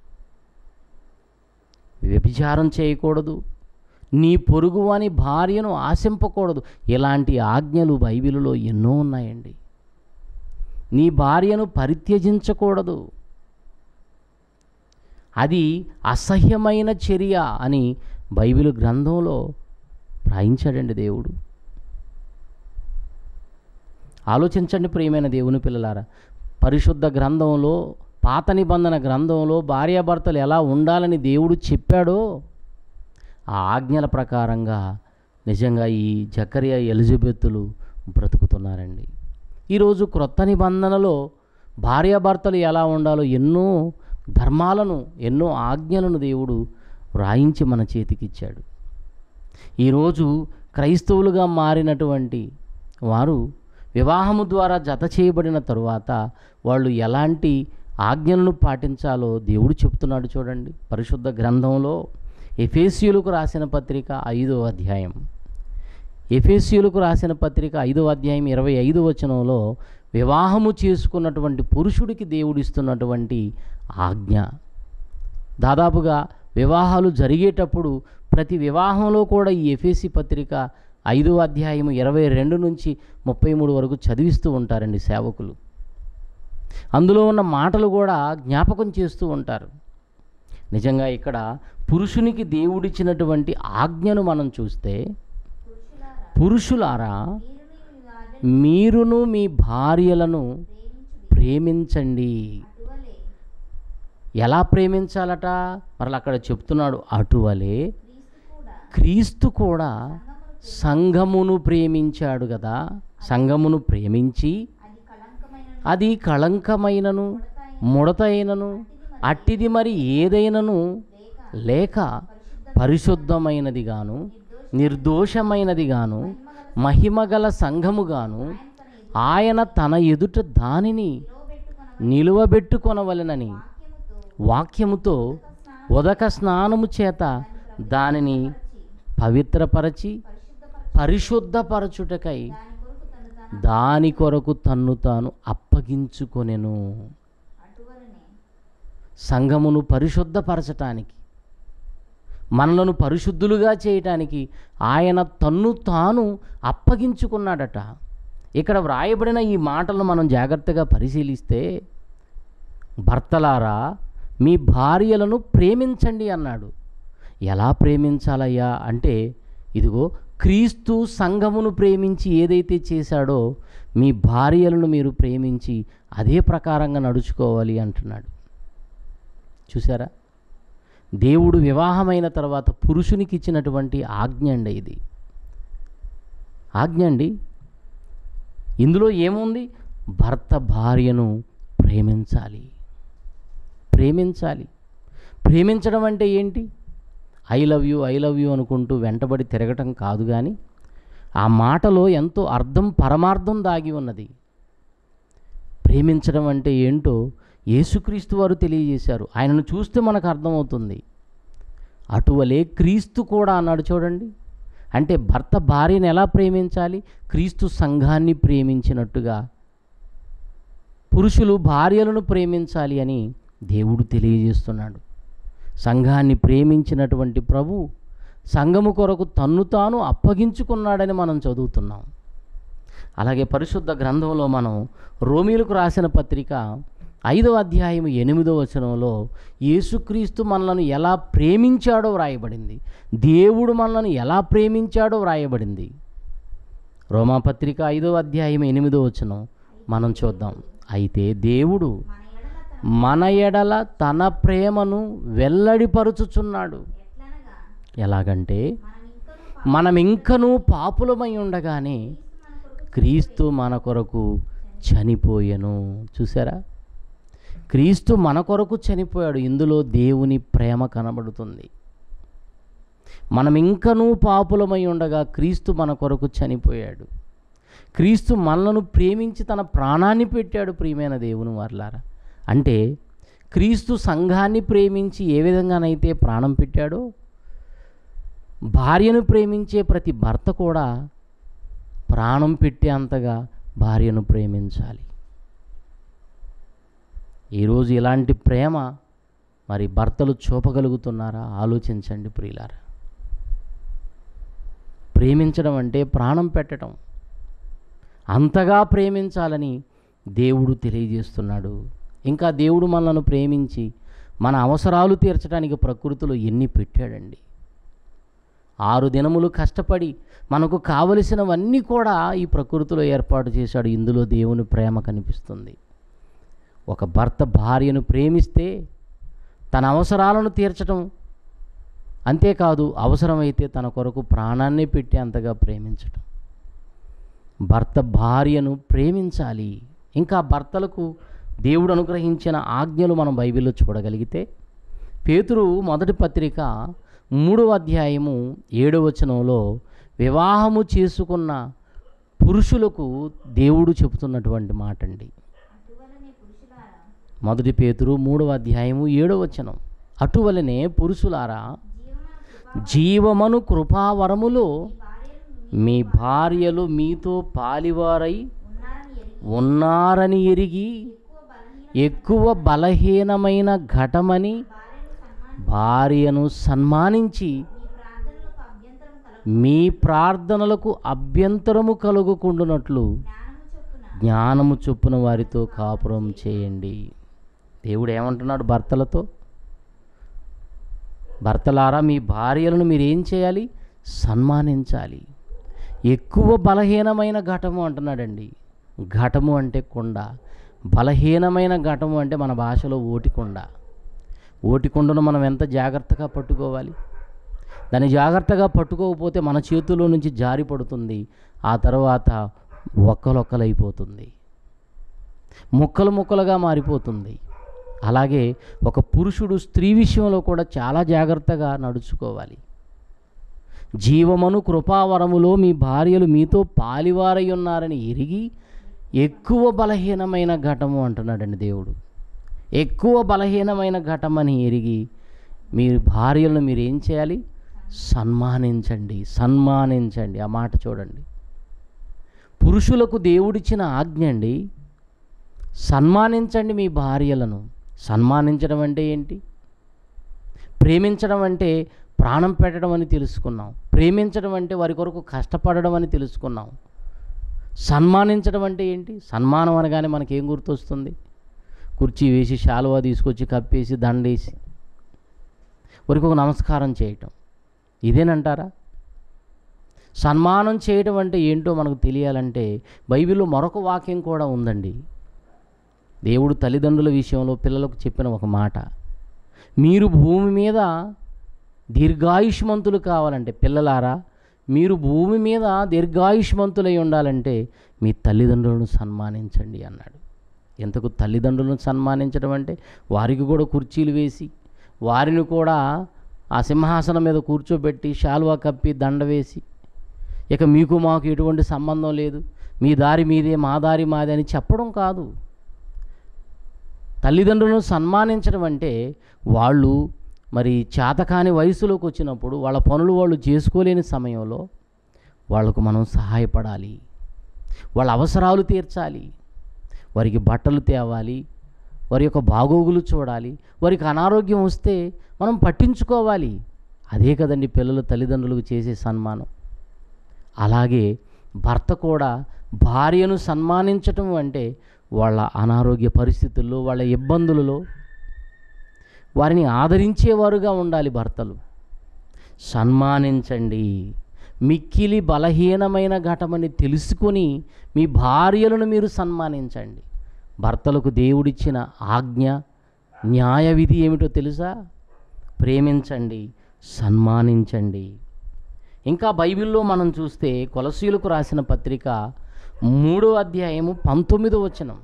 Speaker 1: వ్యభిచారం చేయకూడదు నీ పొరుగువాని భార్యను ఆశింపకూడదు ఇలాంటి ఆజ్ఞలు బైబిలులో ఎన్నో ఉన్నాయండి నీ భార్యను పరిత్యజించకూడదు అది అసహ్యమైన చర్య అని బైబిల్ గ్రంథంలో రాయించాడండి దేవుడు ఆలోచించండి ప్రియమైన దేవుని పిల్లలారా పరిశుద్ధ గ్రంథంలో పాత నిబంధన గ్రంథంలో భార్యాభర్తలు ఎలా ఉండాలని దేవుడు చెప్పాడో ఆ ఆజ్ఞల ప్రకారంగా నిజంగా ఈ జకరియా ఎలిజబెత్తులు బ్రతుకుతున్నారండి ఈరోజు క్రొత్త నిబంధనలో భార్యాభర్తలు ఎలా ఉండాలో ఎన్నో ధర్మాలను ఎన్నో ఆజ్ఞలను దేవుడు వ్రాయించి మన చేతికిచ్చాడు ఈరోజు క్రైస్తవులుగా మారినటువంటి వారు వివాహము ద్వారా జత చేయబడిన తరువాత వాళ్ళు ఎలాంటి ఆజ్ఞలను పాటించాలో దేవుడు చెప్తున్నాడు చూడండి పరిశుద్ధ గ్రంథంలో ఎఫేసియులకు రాసిన పత్రిక ఐదో అధ్యాయం ఎఫేసియులకు రాసిన పత్రిక ఐదో అధ్యాయం ఇరవై ఐదు వచనంలో వివాహము చేసుకున్నటువంటి పురుషుడికి దేవుడిస్తున్నటువంటి ఆజ్ఞ దాదాపుగా వివాహాలు జరిగేటప్పుడు ప్రతి వివాహంలో కూడా ఈ ఎఫేసి పత్రిక ఐదో అధ్యాయం ఇరవై రెండు నుంచి ముప్పై మూడు వరకు చదివిస్తూ ఉంటారండి సేవకులు అందులో ఉన్న మాటలు కూడా జ్ఞాపకం చేస్తూ ఉంటారు నిజంగా ఇక్కడ పురుషునికి దేవుడిచ్చినటువంటి ఆజ్ఞను మనం చూస్తే
Speaker 2: పురుషులారా
Speaker 1: పురుషులారా
Speaker 2: మీరును మీ
Speaker 1: మీరును మీ
Speaker 2: భార్యలను
Speaker 1: భార్యలను
Speaker 2: ప్రేమించుడి
Speaker 1: ప్రేమించండి
Speaker 2: అటువలే
Speaker 1: ఎలా ప్రేమించాలట మరలా అక్కడ చెప్తున్నాడు అటువలే
Speaker 2: క్రీస్తు కూడా
Speaker 1: క్రీస్తు కూడా
Speaker 2: సంగమును
Speaker 1: సంఘమును ప్రేమించాడు కదా సంఘమును ప్రేమించి
Speaker 2: అది కళంకమైన
Speaker 1: అది కళంకమైనను ముడతైనను అట్టిది మరి ఏదైనను
Speaker 2: లేక
Speaker 1: లేక
Speaker 2: పరిశుద్ధ
Speaker 1: పరిశుద్ధమైనది గాను నిర్దోషమైనది గాను మహిమగల సంఘము గాను ఆయన తన ఎదుట దానిని
Speaker 2: నిలవబెట్టుకొన
Speaker 1: నిలువబెట్టుకొనవలెనని
Speaker 2: వాక్యముతో
Speaker 1: వాక్యముతో ఉదక స్నానము చేత దానిని పవిత్రపరచి
Speaker 2: పరిశుద్ధపరచు
Speaker 1: పరిశుద్ధపరచుటకై
Speaker 2: దాని కొరకు తను
Speaker 1: దాని కొరకు తన్ను
Speaker 2: తాను
Speaker 1: తాను అప్పగించుకొనెను
Speaker 2: అటువలనే
Speaker 1: సంఘమును పరిశుద్ధపరచటానికి మనలను పరిశుద్ధులుగా చేయటానికి ఆయన తన్ను తాను అప్పగించుకున్నాడట ఇక్కడ వ్రాయబడిన ఈ మాటలను మనం జాగ్రత్తగా పరిశీలిస్తే భర్తలారా మీ భార్యలను ప్రేమించండి అన్నాడు ఎలా ప్రేమించాలయ్యా అంటే ఇదిగో క్రీస్తు సంఘమును ప్రేమించి ఏదైతే చేశాడో మీ భార్యలను మీరు ప్రేమించి అదే ప్రకారంగా నడుచుకోవాలి అంటున్నాడు చూసారా దేవుడు వివాహమైన తర్వాత పురుషునికి ఇచ్చినటువంటి ఆజ్ఞ అండి ఇది ఆజ్ఞ అండి ఇందులో ఏముంది భర్త భార్యను ప్రేమించాలి ప్రేమించాలి ప్రేమించడం అంటే ఏంటి I love you I love you అనుకుంటూ వెంటబడి తిరగటం కాదు కానీ ఆ మాటలో ఎంతో అర్థం పరమార్థం దాగి ఉన్నది ప్రేమించడం అంటే ఏంటో యేసుక్రీస్తు వారు తెలియజేశారు ఆయనను చూస్తే మనకు అర్థమవుతుంది అటువలే క్రీస్తు కూడా అన్నాడు చూడండి అంటే భర్త భార్యను ఎలా ప్రేమించాలి క్రీస్తు సంఘాన్ని ప్రేమించినట్టుగా పురుషులు భార్యలను ప్రేమించాలి అని దేవుడు తెలియజేస్తున్నాడు సంఘాన్ని ప్రేమించినటువంటి ప్రభు సంఘము కొరకు తన్ను తాను అప్పగించుకున్నాడని మనం చదువుతున్నాం అలాగే పరిశుద్ధ గ్రంథంలో మనం రోమిలకు రాసిన పత్రిక ఐదవ అధ్యాయం ఎనిమిదవ వచనంలో యేసుక్రీస్తు మనలను ఎలా ప్రేమించాడో వ్రాయబడింది దేవుడు మనలను ఎలా ప్రేమించాడో వ్రాయబడింది రోమాపత్రిక ఐదవ అధ్యాయం ఎనిమిదవ వచనం మనం చూద్దాం అయితే దేవుడు
Speaker 2: మన ఎడల
Speaker 1: మన ఎడల
Speaker 2: తన
Speaker 1: తన ప్రేమను వెల్లడిపరుచుచున్నాడు
Speaker 2: ఎట్లనగా
Speaker 1: ఎలాగంటే
Speaker 2: మనం ఇంకను
Speaker 1: మనం ఇంకనూ పాపులమై ఉండగానే
Speaker 2: మన కొరకు
Speaker 1: క్రీస్తు మన కొరకు చనిపోయెను చూసారా క్రీస్తు మన కొరకు చనిపోయాడు ఇందులో దేవుని ప్రేమ కనబడుతుంది మనం ఇంకనూ పాపులమై ఉండగా క్రీస్తు మన కొరకు చనిపోయాడు క్రీస్తు మనలను ప్రేమించి తన ప్రాణాన్ని పెట్టాడు ప్రియమైన దేవుని వార్లారా అంటే క్రీస్తు సంఘాన్ని ప్రేమించి ఏ విధంగానైతే ప్రాణం పెట్టాడో భార్యను ప్రేమించే ప్రతి భర్త కూడా ప్రాణం పెట్టే అంతగా భార్యను ప్రేమించాలి ఈరోజు ఇలాంటి ప్రేమ మరి భర్తలు చూపగలుగుతున్నారా ఆలోచించండి ప్రియులారా ప్రేమించడం అంటే ప్రాణం పెట్టడం అంతగా ప్రేమించాలని దేవుడు తెలియజేస్తున్నాడు ఇంకా దేవుడు మనలను ప్రేమించి మన అవసరాలు తీర్చడానికి ప్రకృతిలో ఎన్ని పెట్టాడండి ఆరు దినములు కష్టపడి మనకు కావలసినవన్నీ కూడా ఈ ప్రకృతిలో ఏర్పాటు చేశాడు ఇందులో దేవుని ప్రేమ కనిపిస్తుంది ఒక భర్త భార్యను ప్రేమిస్తే తన అవసరాలను తీర్చడం అంతేకాదు అవసరమైతే తన కొరకు ప్రాణాన్ని పెట్టి అంతగా ప్రేమించటం భర్త భార్యను ప్రేమించాలి ఇంకా భర్తలకు దేవుడు అనుగ్రహించిన ఆజ్ఞలు మనం బైబిల్లో చూడగలిగితే పేతురు మొదటి పత్రిక మూడవ అధ్యాయము ఏడవ వచనంలో వివాహము చేసుకున్న పురుషులకు దేవుడు చెబుతున్నటువంటి మాట అండి
Speaker 2: అటువలనే పురుషులారా
Speaker 1: మొదటి పేతురు మూడవ అధ్యాయము ఏడవ వచనం అటువలనే పురుషులారా
Speaker 2: జీవన కృప
Speaker 1: జీవమను కృపావరములో
Speaker 2: భార్యలు
Speaker 1: మీ భార్యలు మీతో పాలివారై
Speaker 2: ఉన్నారని ఎరిగి
Speaker 1: ఉన్నారని ఎరిగి
Speaker 2: ఎక్కువ
Speaker 1: ఎక్కువ
Speaker 2: బలహీన
Speaker 1: బలహీనమైన ఘటమని
Speaker 2: భార్యను సన్మాని
Speaker 1: భార్యను సన్మానించి
Speaker 2: మీ ప్రార్థనలకు అభ్యంతరం
Speaker 1: మీ ప్రార్థనలకు
Speaker 2: కలుగు
Speaker 1: అభ్యంతరము కలుగుకుండునట్లు
Speaker 2: జ్ఞానము చొప్పున
Speaker 1: జ్ఞానము చొప్పున వారితో కాపురం చేయండి దేవుడు ఏమంటున్నాడు భర్తలతో భర్తలారా మీ భార్యలను మీరు ఏం చేయాలి సన్మానించాలి ఎక్కువ బలహీనమైన ఘటము అంటున్నాడండి ఘటము అంటే కుండ బలహీనమైన ఘటము అంటే మన భాషలో ఓటికొండ ఓటికొండను మనం ఎంత జాగ్రత్తగా పట్టుకోవాలి దాన్ని జాగ్రత్తగా పట్టుకోకపోతే మన చేతిలో నుంచి జారి పడుతుంది ఆ తర్వాత ఒక్కలొక్కలైపోతుంది ముక్కలు ముక్కలుగా మారిపోతుంది అలాగే ఒక పురుషుడు స్త్రీ విషయంలో కూడా చాలా జాగ్రత్తగా నడుచుకోవాలి జీవమను కృపావరములో మీ భార్యలు మీతో పాలివారై ఉన్నారని ఎరిగి ఎక్కువ బలహీనమైన ఘటము అంటున్నాడండి దేవుడు ఎక్కువ బలహీనమైన ఘటమని ఎరిగి మీ భార్యలను మీరు ఏం చేయాలి సన్మానించండి సన్మానించండి ఆ మాట చూడండి పురుషులకు దేవుడిచ్చిన ఆజ్ఞ అండి సన్మానించండి మీ భార్యలను సన్మానించడం అంటే ఏంటి ప్రేమించడం అంటే ప్రాణం పెట్టడం అని తెలుసుకున్నాం ప్రేమించడం అంటే వారి కొరకు కష్టపడడం అని తెలుసుకున్నాం సన్మానించడం అంటే ఏంటి సన్మానం అనగానే మనకేం గుర్తొస్తుంది కుర్చీ వేసి శాలువా తీసుకొచ్చి కప్పేసి దండేసి వారికి ఒక నమస్కారం చేయటం ఇదేనంటారా సన్మానం చేయడం అంటే ఏంటో మనకు తెలియాలంటే బైబిల్లో మరొక వాక్యం కూడా ఉందండి దేవుడు తల్లిదండ్రుల విషయంలో పిల్లలకు చెప్పిన ఒక మాట మీరు భూమి మీద దీర్ఘాయుష్మంతులు కావాలంటే పిల్లలారా మీరు భూమి మీద దీర్ఘాయుష్మంతులై ఉండాలంటే మీ తల్లిదండ్రులను సన్మానించండి అన్నాడు ఎంతకు తల్లిదండ్రులను సన్మానించడం అంటే వారికి కూడా కుర్చీలు వేసి వారిని కూడా ఆ సింహాసనం మీద కూర్చోబెట్టి శాలువా కప్పి దండ వేసి ఇక మీకు మాకు ఎటువంటి సంబంధం లేదు మీ దారి మీదే మా దారి మాదే అని చెప్పడం కాదు తల్లిదండ్రులను సన్మానించడం అంటే వాళ్ళు మరి చేతకాని వయసులోకి వచ్చినప్పుడు వాళ్ళ పనులు వాళ్ళు చేసుకోలేని సమయంలో వాళ్ళకు మనం సహాయపడాలి వాళ్ళ అవసరాలు తీర్చాలి వారికి బట్టలు తేవాలి వారి యొక్క బాగోగులు చూడాలి వారికి అనారోగ్యం వస్తే మనం పట్టించుకోవాలి అదే కదండి పిల్లలు తల్లిదండ్రులకు చేసే సన్మానం అలాగే భర్త కూడా భార్యను సన్మానించటం అంటే వాళ్ళ అనారోగ్య పరిస్థితుల్లో వాళ్ళ ఇబ్బందులలో వారిని ఆదరించేవారుగా ఉండాలి భర్తలు సన్మానించండి మిక్కిలి బలహీనమైన ఘటమని తెలుసుకొని మీ భార్యలను మీరు సన్మానించండి భర్తలకు దేవుడిచ్చిన ఆజ్ఞ న్యాయ విధి ఏమిటో తెలుసా ప్రేమించండి సన్మానించండి ఇంకా బైబిల్లో మనం చూస్తే కొలసీలకు రాసిన పత్రిక మూడో అధ్యాయము పంతొమ్మిదో వచనం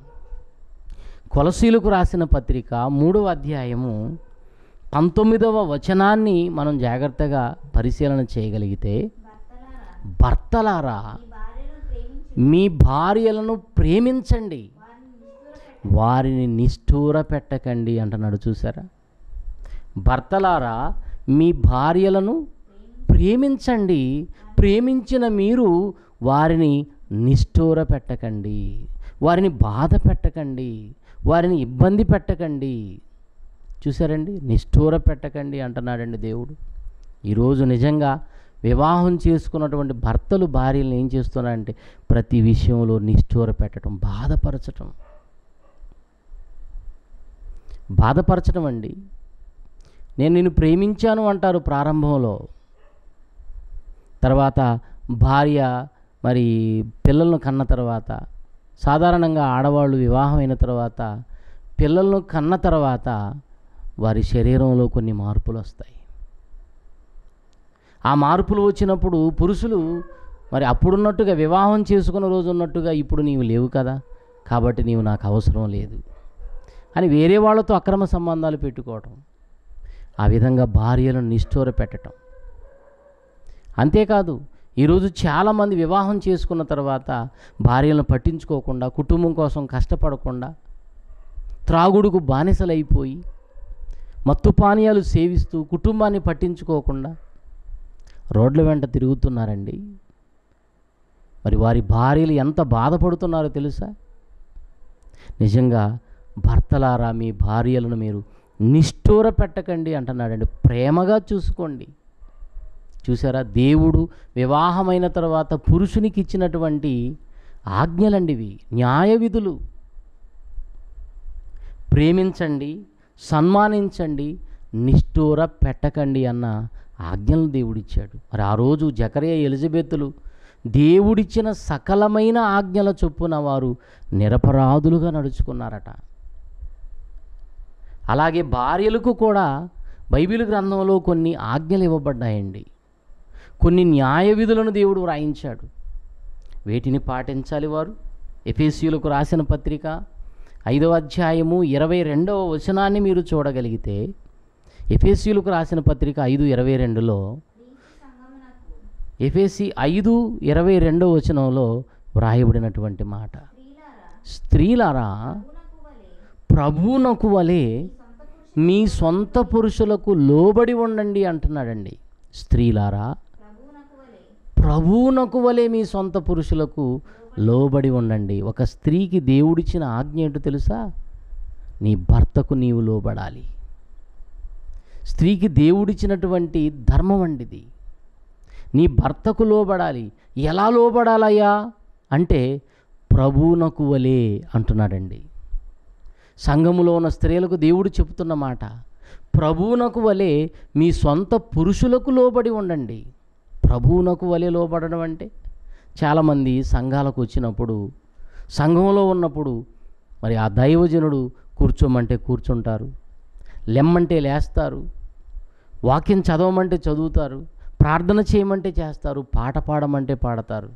Speaker 1: కొలసీలకు రాసిన పత్రిక మూడవ అధ్యాయము పంతొమ్మిదవ వచనాన్ని మనం జాగ్రత్తగా పరిశీలన చేయగలిగితే
Speaker 2: భర్తలారా
Speaker 1: భర్తలారా
Speaker 2: మీ భార్యలను ప్రేమించి
Speaker 1: మీ భార్యలను ప్రేమించండి
Speaker 2: వారిని నిష్ఠూర
Speaker 1: వారిని నిష్ఠూర పెట్టకండి అంటున్నాడు చూసారా భర్తలారా మీ భార్యలను ప్రేమించండి ప్రేమించిన మీరు వారిని నిష్ఠూర పెట్టకండి వారిని బాధ పెట్టకండి వారిని ఇబ్బంది పెట్టకండి చూసారండి నిష్ఠూర పెట్టకండి అంటున్నాడండి దేవుడు ఈరోజు నిజంగా వివాహం చేసుకున్నటువంటి భర్తలు భార్యలను ఏం చేస్తున్నారంటే ప్రతి విషయంలో నిష్ఠూర పెట్టడం బాధపరచటం బాధపరచడం అండి నేను నిన్ను ప్రేమించాను అంటారు ప్రారంభంలో తర్వాత భార్య మరి పిల్లలను కన్న తర్వాత సాధారణంగా ఆడవాళ్ళు వివాహం అయిన తర్వాత పిల్లలను కన్న తర్వాత వారి శరీరంలో కొన్ని మార్పులు వస్తాయి ఆ మార్పులు వచ్చినప్పుడు పురుషులు మరి అప్పుడున్నట్టుగా వివాహం చేసుకున్న రోజు ఉన్నట్టుగా ఇప్పుడు నీవు లేవు కదా కాబట్టి నీవు నాకు అవసరం లేదు అని వేరే వాళ్ళతో అక్రమ సంబంధాలు పెట్టుకోవటం ఆ విధంగా భార్యలను నిష్ఠూర పెట్టడం అంతేకాదు ఈరోజు చాలామంది వివాహం చేసుకున్న తర్వాత భార్యలను పట్టించుకోకుండా కుటుంబం కోసం కష్టపడకుండా త్రాగుడుకు బానిసలైపోయి మత్తు పానీయాలు సేవిస్తూ కుటుంబాన్ని పట్టించుకోకుండా రోడ్ల వెంట తిరుగుతున్నారండి మరి వారి భార్యలు ఎంత బాధపడుతున్నారో తెలుసా నిజంగా భర్తలారా మీ భార్యలను మీరు నిష్ఠూర పెట్టకండి అంటున్నాడండి ప్రేమగా చూసుకోండి చూసారా దేవుడు వివాహమైన తర్వాత పురుషునికి ఇచ్చినటువంటి ఆజ్ఞలండి ఇవి న్యాయ విధులు ప్రేమించండి సన్మానించండి నిష్ఠూర పెట్టకండి అన్న ఆజ్ఞలు దేవుడిచ్చాడు మరి ఆ రోజు జకరియా ఎలిజబెత్తులు దేవుడిచ్చిన సకలమైన ఆజ్ఞల చొప్పున వారు నిరపరాధులుగా నడుచుకున్నారట అలాగే భార్యలకు కూడా బైబిల్ గ్రంథంలో కొన్ని ఆజ్ఞలు ఇవ్వబడ్డాయండి కొన్ని న్యాయ విధులను దేవుడు వ్రాయించాడు వేటిని పాటించాలి వారు ఎఫేసీయులకు రాసిన పత్రిక ఐదవ అధ్యాయము ఇరవై రెండవ వచనాన్ని మీరు చూడగలిగితే ఎఫేసీయులకు రాసిన పత్రిక ఐదు ఇరవై రెండులో
Speaker 2: క్రీస్తు సంగమునకు
Speaker 1: ఎఫేసి ఐదు ఇరవై రెండవ వచనంలో వ్రాయబడినటువంటి మాట
Speaker 2: స్త్రీలారా
Speaker 1: స్త్రీలారా
Speaker 2: ప్రభువునకు వలె
Speaker 1: ప్రభువునకు వలె
Speaker 2: మీ సొంత పురుషు
Speaker 1: మీ సొంత పురుషులకు లోబడి ఉండండి అంటున్నాడండి స్త్రీలారా
Speaker 2: ప్రభువునకు వలె
Speaker 1: ప్రభువునకు వలె మీ సొంత పురుషులకు లోబడి ఉండండి ఒక స్త్రీకి దేవుడిచ్చిన ఆజ్ఞ ఏంటో తెలుసా నీ భర్తకు నీవు లోబడాలి స్త్రీకి దేవుడిచ్చినటువంటి ధర్మం అండిది నీ భర్తకు లోబడాలి ఎలా లోబడాలయ్యా అంటే ప్రభువునకు వలే అంటున్నాడండి సంఘములో ఉన్న స్త్రీలకు దేవుడు చెబుతున్న మాట ప్రభువునకు వలె మీ సొంత పురుషులకు లోబడి ఉండండి ప్రభువునకు వలె లోబడడం అంటే చాలామంది సంఘాలకు వచ్చినప్పుడు సంఘంలో ఉన్నప్పుడు మరి ఆ దైవజనుడు కూర్చోమంటే కూర్చుంటారు లెమ్మంటే లేస్తారు వాక్యం చదవమంటే చదువుతారు ప్రార్థన చేయమంటే చేస్తారు పాట పాడమంటే పాడతారు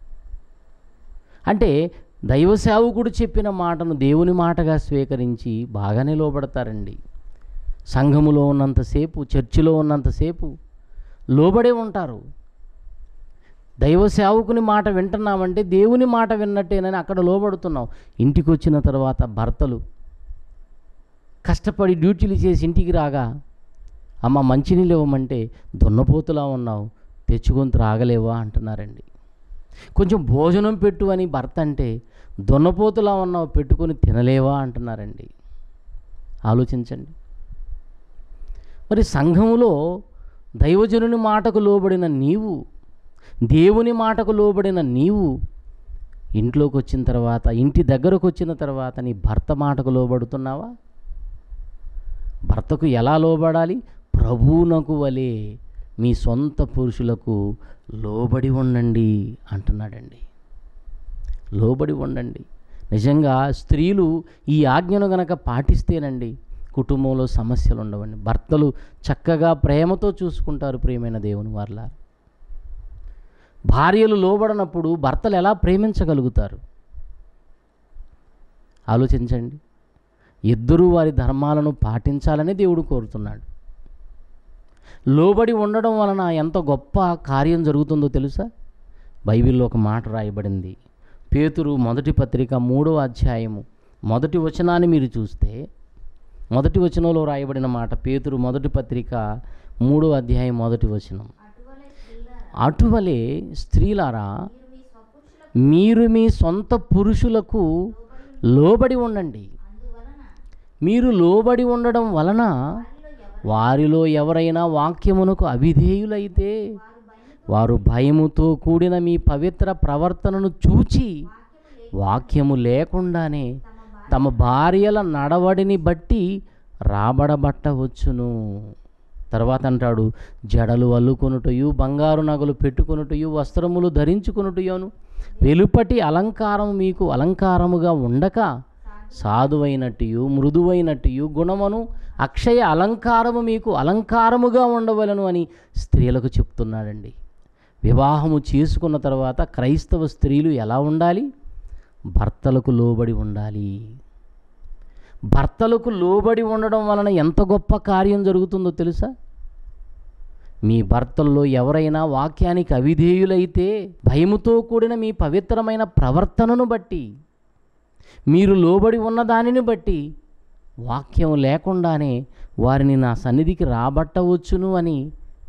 Speaker 1: అంటే దైవ సేవకుడు చెప్పిన మాటను దేవుని మాటగా స్వీకరించి బాగానే లోబడతారండి సంఘములో ఉన్నంతసేపు చర్చిలో ఉన్నంతసేపు లోబడే ఉంటారు దైవ సేవకుని మాట వింటున్నామంటే దేవుని మాట విన్నట్టేనని అక్కడ లోబడుతున్నాం ఇంటికి వచ్చిన తర్వాత భర్తలు కష్టపడి డ్యూటీలు చేసి ఇంటికి రాగా అమ్మ మంచినీళ్ళు ఇవ్వమంటే దున్నపోతులా ఉన్నావు తెచ్చుకొని త్రాగలేవా అంటున్నారండి కొంచెం భోజనం పెట్టు అని భర్త అంటే దున్నపోతులా ఉన్నావు పెట్టుకొని తినలేవా అంటున్నారండి ఆలోచించండి మరి సంఘములో దైవజనుని మాటకు లోబడిన నీవు దేవుని మాటకు లోబడిన నీవు ఇంట్లోకి వచ్చిన తర్వాత ఇంటి దగ్గరకు వచ్చిన తర్వాత నీ భర్త మాటకు లోబడుతున్నావా భర్తకు ఎలా లోబడాలి ప్రభువునకు వలె మీ సొంత పురుషులకు లోబడి ఉండండి అంటున్నాడండి లోబడి ఉండండి నిజంగా స్త్రీలు ఈ ఆజ్ఞను గనక పాటిస్తేనండి కుటుంబంలో సమస్యలు ఉండవండి భర్తలు చక్కగా ప్రేమతో చూసుకుంటారు ప్రియమైన దేవుని వార్ల భార్యలు లోబడనప్పుడు భర్తలు ఎలా ప్రేమించగలుగుతారు ఆలోచించండి ఇద్దరూ వారి ధర్మాలను పాటించాలని దేవుడు కోరుతున్నాడు లోబడి ఉండడం వలన ఎంత గొప్ప కార్యం జరుగుతుందో తెలుసా బైబిల్లో ఒక మాట రాయబడింది పేతురు మొదటి పత్రిక మూడవ అధ్యాయము మొదటి వచనాన్ని మీరు చూస్తే మొదటి వచనంలో రాయబడిన మాట పేతురు మొదటి పత్రిక మూడవ అధ్యాయం మొదటి వచనం
Speaker 2: అటువలే స్త్రీలారా
Speaker 1: అటువలే స్త్రీలారా
Speaker 2: మీరు మీ
Speaker 1: మీరు మీ
Speaker 2: స్వపురుషులకు
Speaker 1: సొంత పురుషులకు లోబడి ఉండండి
Speaker 2: అందువలన
Speaker 1: మీరు లోబడి ఉండడం వలన
Speaker 2: వారిలో ఎవరు
Speaker 1: వారిలో ఎవరైనా వాక్యమునకు అవిధేయులైతే
Speaker 2: వారు
Speaker 1: వారు
Speaker 2: భయముతో
Speaker 1: భయముతో కూడిన మీ పవిత్ర ప్రవర్తనను చూచి
Speaker 2: వాక్యము లే
Speaker 1: వాక్యము లేకుండానే
Speaker 2: తమ
Speaker 1: తమ భార్యల నడవడిని బట్టి రాబడబట్టవచ్చును తర్వాత అంటాడు జడలు అల్లుకొనుటయు బంగారు నగలు పెట్టుకొనుటయు వస్త్రములు ధరించుకొనుటయును వెలుపటి అలంకారం మీకు అలంకారముగా ఉండక సాధువైనట్టు మృదువైనట్టు గుణమును అక్షయ అలంకారము మీకు అలంకారముగా ఉండవలను అని స్త్రీలకు చెప్తున్నాడండి వివాహము చేసుకున్న తర్వాత క్రైస్తవ స్త్రీలు ఎలా ఉండాలి భర్తలకు లోబడి ఉండాలి భర్తలకు లోబడి ఉండడం వలన ఎంత గొప్ప కార్యం జరుగుతుందో తెలుసా మీ భర్తల్లో ఎవరైనా వాక్యానికి అవిధేయులైతే భయముతో కూడిన మీ పవిత్రమైన ప్రవర్తనను బట్టి మీరు లోబడి ఉన్న దానిని బట్టి వాక్యం లేకుండానే వారిని నా సన్నిధికి రాబట్టవచ్చును అని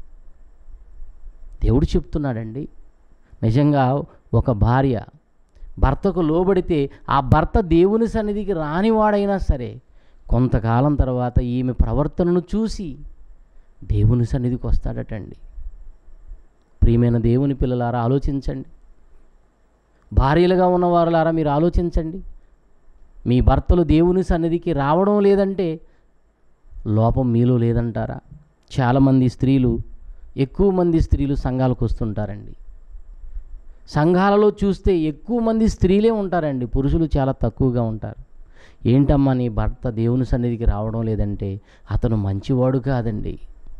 Speaker 1: దేవుడు చెప్తున్నాడండి నిజంగా ఒక భార్య భర్తకు లోబడితే ఆ భర్త దేవుని సన్నిధికి రానివాడైనా సరే కొంతకాలం తర్వాత ఈమె ప్రవర్తనను చూసి దేవుని సన్నిధికి వస్తాడటండి ప్రియమైన దేవుని పిల్లలారా ఆలోచించండి భార్యలుగా ఉన్నవారులారా మీరు ఆలోచించండి మీ భర్తలు దేవుని సన్నిధికి రావడం లేదంటే లోపం మీలో లేదంటారా చాలామంది స్త్రీలు ఎక్కువ మంది స్త్రీలు సంఘాలకు వస్తుంటారండి సంఘాలలో చూస్తే ఎక్కువ మంది స్త్రీలే ఉంటారండి పురుషులు చాలా తక్కువగా ఉంటారు ఏంటమ్మా నీ భర్త దేవుని సన్నిధికి రావడం లేదంటే అతను మంచివాడు కాదండి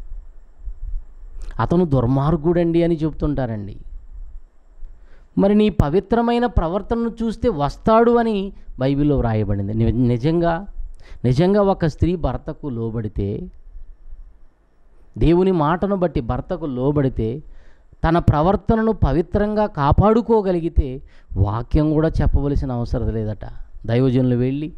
Speaker 1: అతను దుర్మార్గుడండి అని చెప్తుంటారండి మరి నీ పవిత్రమైన ప్రవర్తనను చూస్తే వస్తాడు అని బైబిల్లో వ్రాయబడింది ని- నిజంగా నిజంగా ఒక స్త్రీ భర్తకు లోబడితే దేవుని మాటను బట్టి భర్తకు లోబడితే తన ప్రవర్తనను పవిత్రంగా కాపాడుకోగలిగితే వాక్యం కూడా చెప్పవలసిన అవసరం లేదట దైవజనులు వెళ్ళి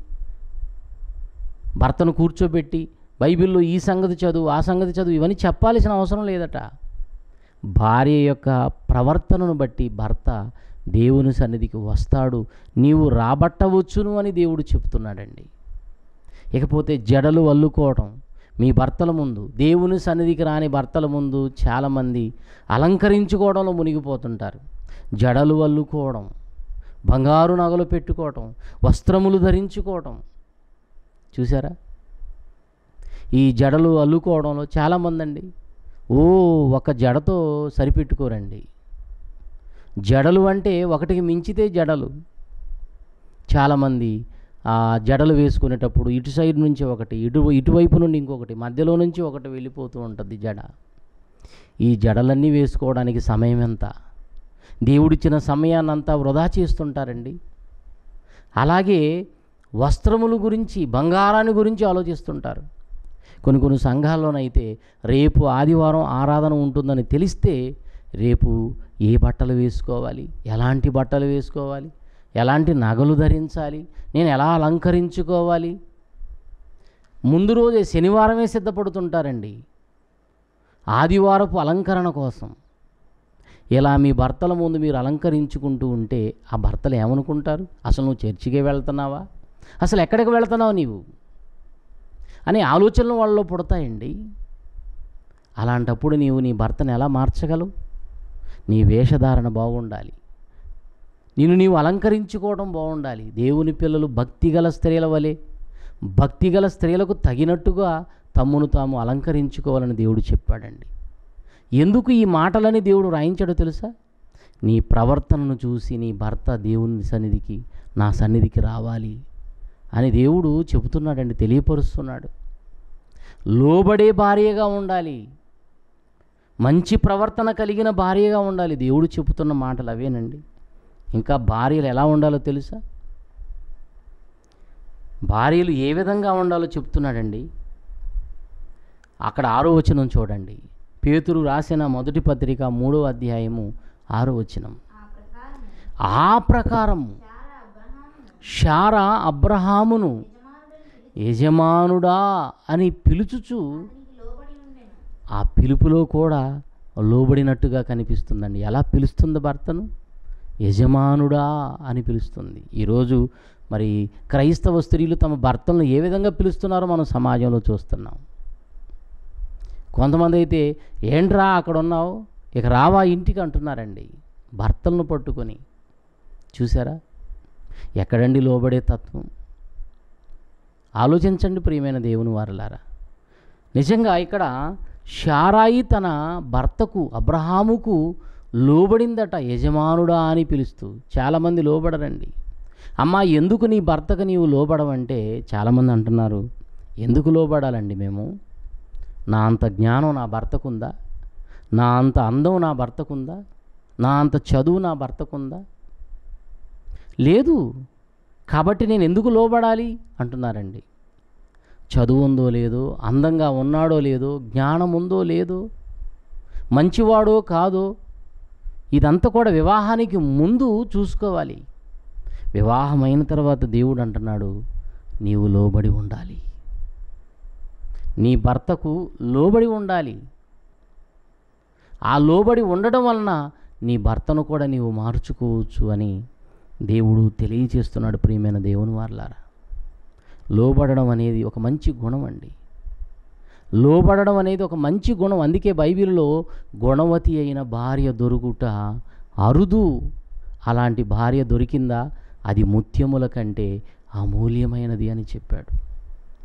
Speaker 1: భర్తను కూర్చోబెట్టి బైబిల్లో ఈ సంగతి చదువు ఆ సంగతి చదువు ఇవన్నీ చెప్పాల్సిన అవసరం లేదట భార్య యొక్క ప్రవర్తనను బట్టి భర్త దేవుని సన్నిధికి వస్తాడు నీవు రాబట్టవచ్చును అని దేవుడు చెప్తున్నాడండి ఇకపోతే జడలు అల్లుకోవటం మీ భర్తల ముందు దేవుని సన్నిధికి రాని భర్తల ముందు చాలామంది అలంకరించుకోవడంలో మునిగిపోతుంటారు జడలు అల్లుకోవడం బంగారు నగలు పెట్టుకోవటం వస్త్రములు ధరించుకోవటం చూసారా ఈ జడలు అల్లుకోవడంలో చాలామంది అండి ఓ ఒక జడతో సరిపెట్టుకోరండి జడలు అంటే ఒకటికి మించితే జడలు చాలామంది ఆ జడలు వేసుకునేటప్పుడు ఇటు సైడ్ నుంచి ఒకటి ఇటు ఇటువైపు నుండి ఇంకొకటి మధ్యలో నుంచి ఒకటి వెళ్ళిపోతూ ఉంటుంది జడ ఈ జడలన్నీ వేసుకోవడానికి సమయం ఎంత దేవుడిచ్చిన సమయాన్ని అంతా వృధా చేస్తుంటారండి అలాగే వస్త్రముల గురించి బంగారాన్ని గురించి ఆలోచిస్తుంటారు కొన్ని కొన్ని సంఘాల్లోనైతే రేపు ఆదివారం ఆరాధన ఉంటుందని తెలిస్తే రేపు ఏ బట్టలు వేసుకోవాలి ఎలాంటి బట్టలు వేసుకోవాలి ఎలాంటి నగలు ధరించాలి నేను ఎలా అలంకరించుకోవాలి ముందు రోజే శనివారమే సిద్ధపడుతుంటారండి ఆదివారపు అలంకరణ కోసం ఇలా మీ భర్తల ముందు మీరు అలంకరించుకుంటూ ఉంటే ఆ భర్తలు ఏమనుకుంటారు అసలు నువ్వు చర్చికే వెళ్తున్నావా అసలు ఎక్కడికి వెళ్తున్నావు నీవు అనే ఆలోచనలు వాళ్ళలో పుడతాయండి అలాంటప్పుడు నీవు నీ భర్తను ఎలా మార్చగలవు నీ వేషధారణ బాగుండాలి నిన్ను నీవు అలంకరించుకోవడం బాగుండాలి దేవుని పిల్లలు భక్తిగల స్త్రీల వలె భక్తిగల స్త్రీలకు తగినట్టుగా తమ్మును తాము అలంకరించుకోవాలని దేవుడు చెప్పాడండి ఎందుకు ఈ మాటలని దేవుడు రాయించాడో తెలుసా నీ ప్రవర్తనను చూసి నీ భర్త దేవుని సన్నిధికి నా సన్నిధికి రావాలి అని దేవుడు చెబుతున్నాడండి తెలియపరుస్తున్నాడు లోబడే భార్యగా ఉండాలి మంచి ప్రవర్తన కలిగిన భార్యగా ఉండాలి దేవుడు చెబుతున్న మాటలు అవేనండి ఇంకా భార్యలు ఎలా ఉండాలో తెలుసా భార్యలు ఏ విధంగా ఉండాలో చెప్తున్నాడండి అక్కడ ఆరో వచనం చూడండి పేతురు రాసిన మొదటి పత్రిక మూడో అధ్యాయము ఆరో వచనం
Speaker 2: ఆ ప్రకారం
Speaker 1: ఆ ప్రకారం
Speaker 2: శారా అబ్రహామును
Speaker 1: షారా అబ్రహామును
Speaker 2: యజమానుడని పిలిచి
Speaker 1: యజమానుడా అని పిలుచుచు
Speaker 2: అతనికి లోబడి ఉండెను
Speaker 1: ఆ పిలుపులో కూడా లోబడినట్టుగా కనిపిస్తుందండి ఎలా పిలుస్తుంది భర్తను యజమానుడా అని పిలుస్తుంది ఈరోజు మరి క్రైస్తవ స్త్రీలు తమ భర్తలను ఏ విధంగా పిలుస్తున్నారో మనం సమాజంలో చూస్తున్నాం కొంతమంది అయితే ఏంట్రా అక్కడ ఉన్నావు ఇక రావా ఇంటికి అంటున్నారండి భర్తలను పట్టుకొని చూసారా ఎక్కడండి లోబడే తత్వం ఆలోచించండి ప్రియమైన దేవుని వారలారా నిజంగా ఇక్కడ షారాయి తన భర్తకు అబ్రహాముకు లోబడిందట యజమానుడా అని పిలుస్తూ చాలామంది లోబడరండి అమ్మా ఎందుకు నీ భర్తకు నీవు లోబడవంటే చాలామంది అంటున్నారు ఎందుకు లోబడాలండి మేము నా అంత జ్ఞానం నా భర్తకుందా నా అంత అందం నా భర్తకుందా నా అంత చదువు నా భర్తకుందా లేదు కాబట్టి నేను ఎందుకు లోబడాలి అంటున్నారండి చదువు ఉందో లేదో అందంగా ఉన్నాడో లేదో జ్ఞానం ఉందో లేదో మంచివాడో కాదో ఇదంతా కూడా వివాహానికి ముందు చూసుకోవాలి వివాహమైన తర్వాత దేవుడు అంటున్నాడు నీవు లోబడి ఉండాలి నీ భర్తకు లోబడి ఉండాలి ఆ లోబడి ఉండడం వలన నీ భర్తను కూడా నీవు మార్చుకోవచ్చు అని దేవుడు తెలియచేస్తున్నాడు ప్రియమైన దేవుని వారలారా లోబడడం అనేది ఒక మంచి గుణం అండి లోబడడం అనేది ఒక మంచి గుణం అందుకే బైబిల్లో గుణవతి అయిన భార్య దొరుకుట అరుదు అలాంటి భార్య దొరికిందా అది ముత్యముల కంటే అమూల్యమైనది అని చెప్పాడు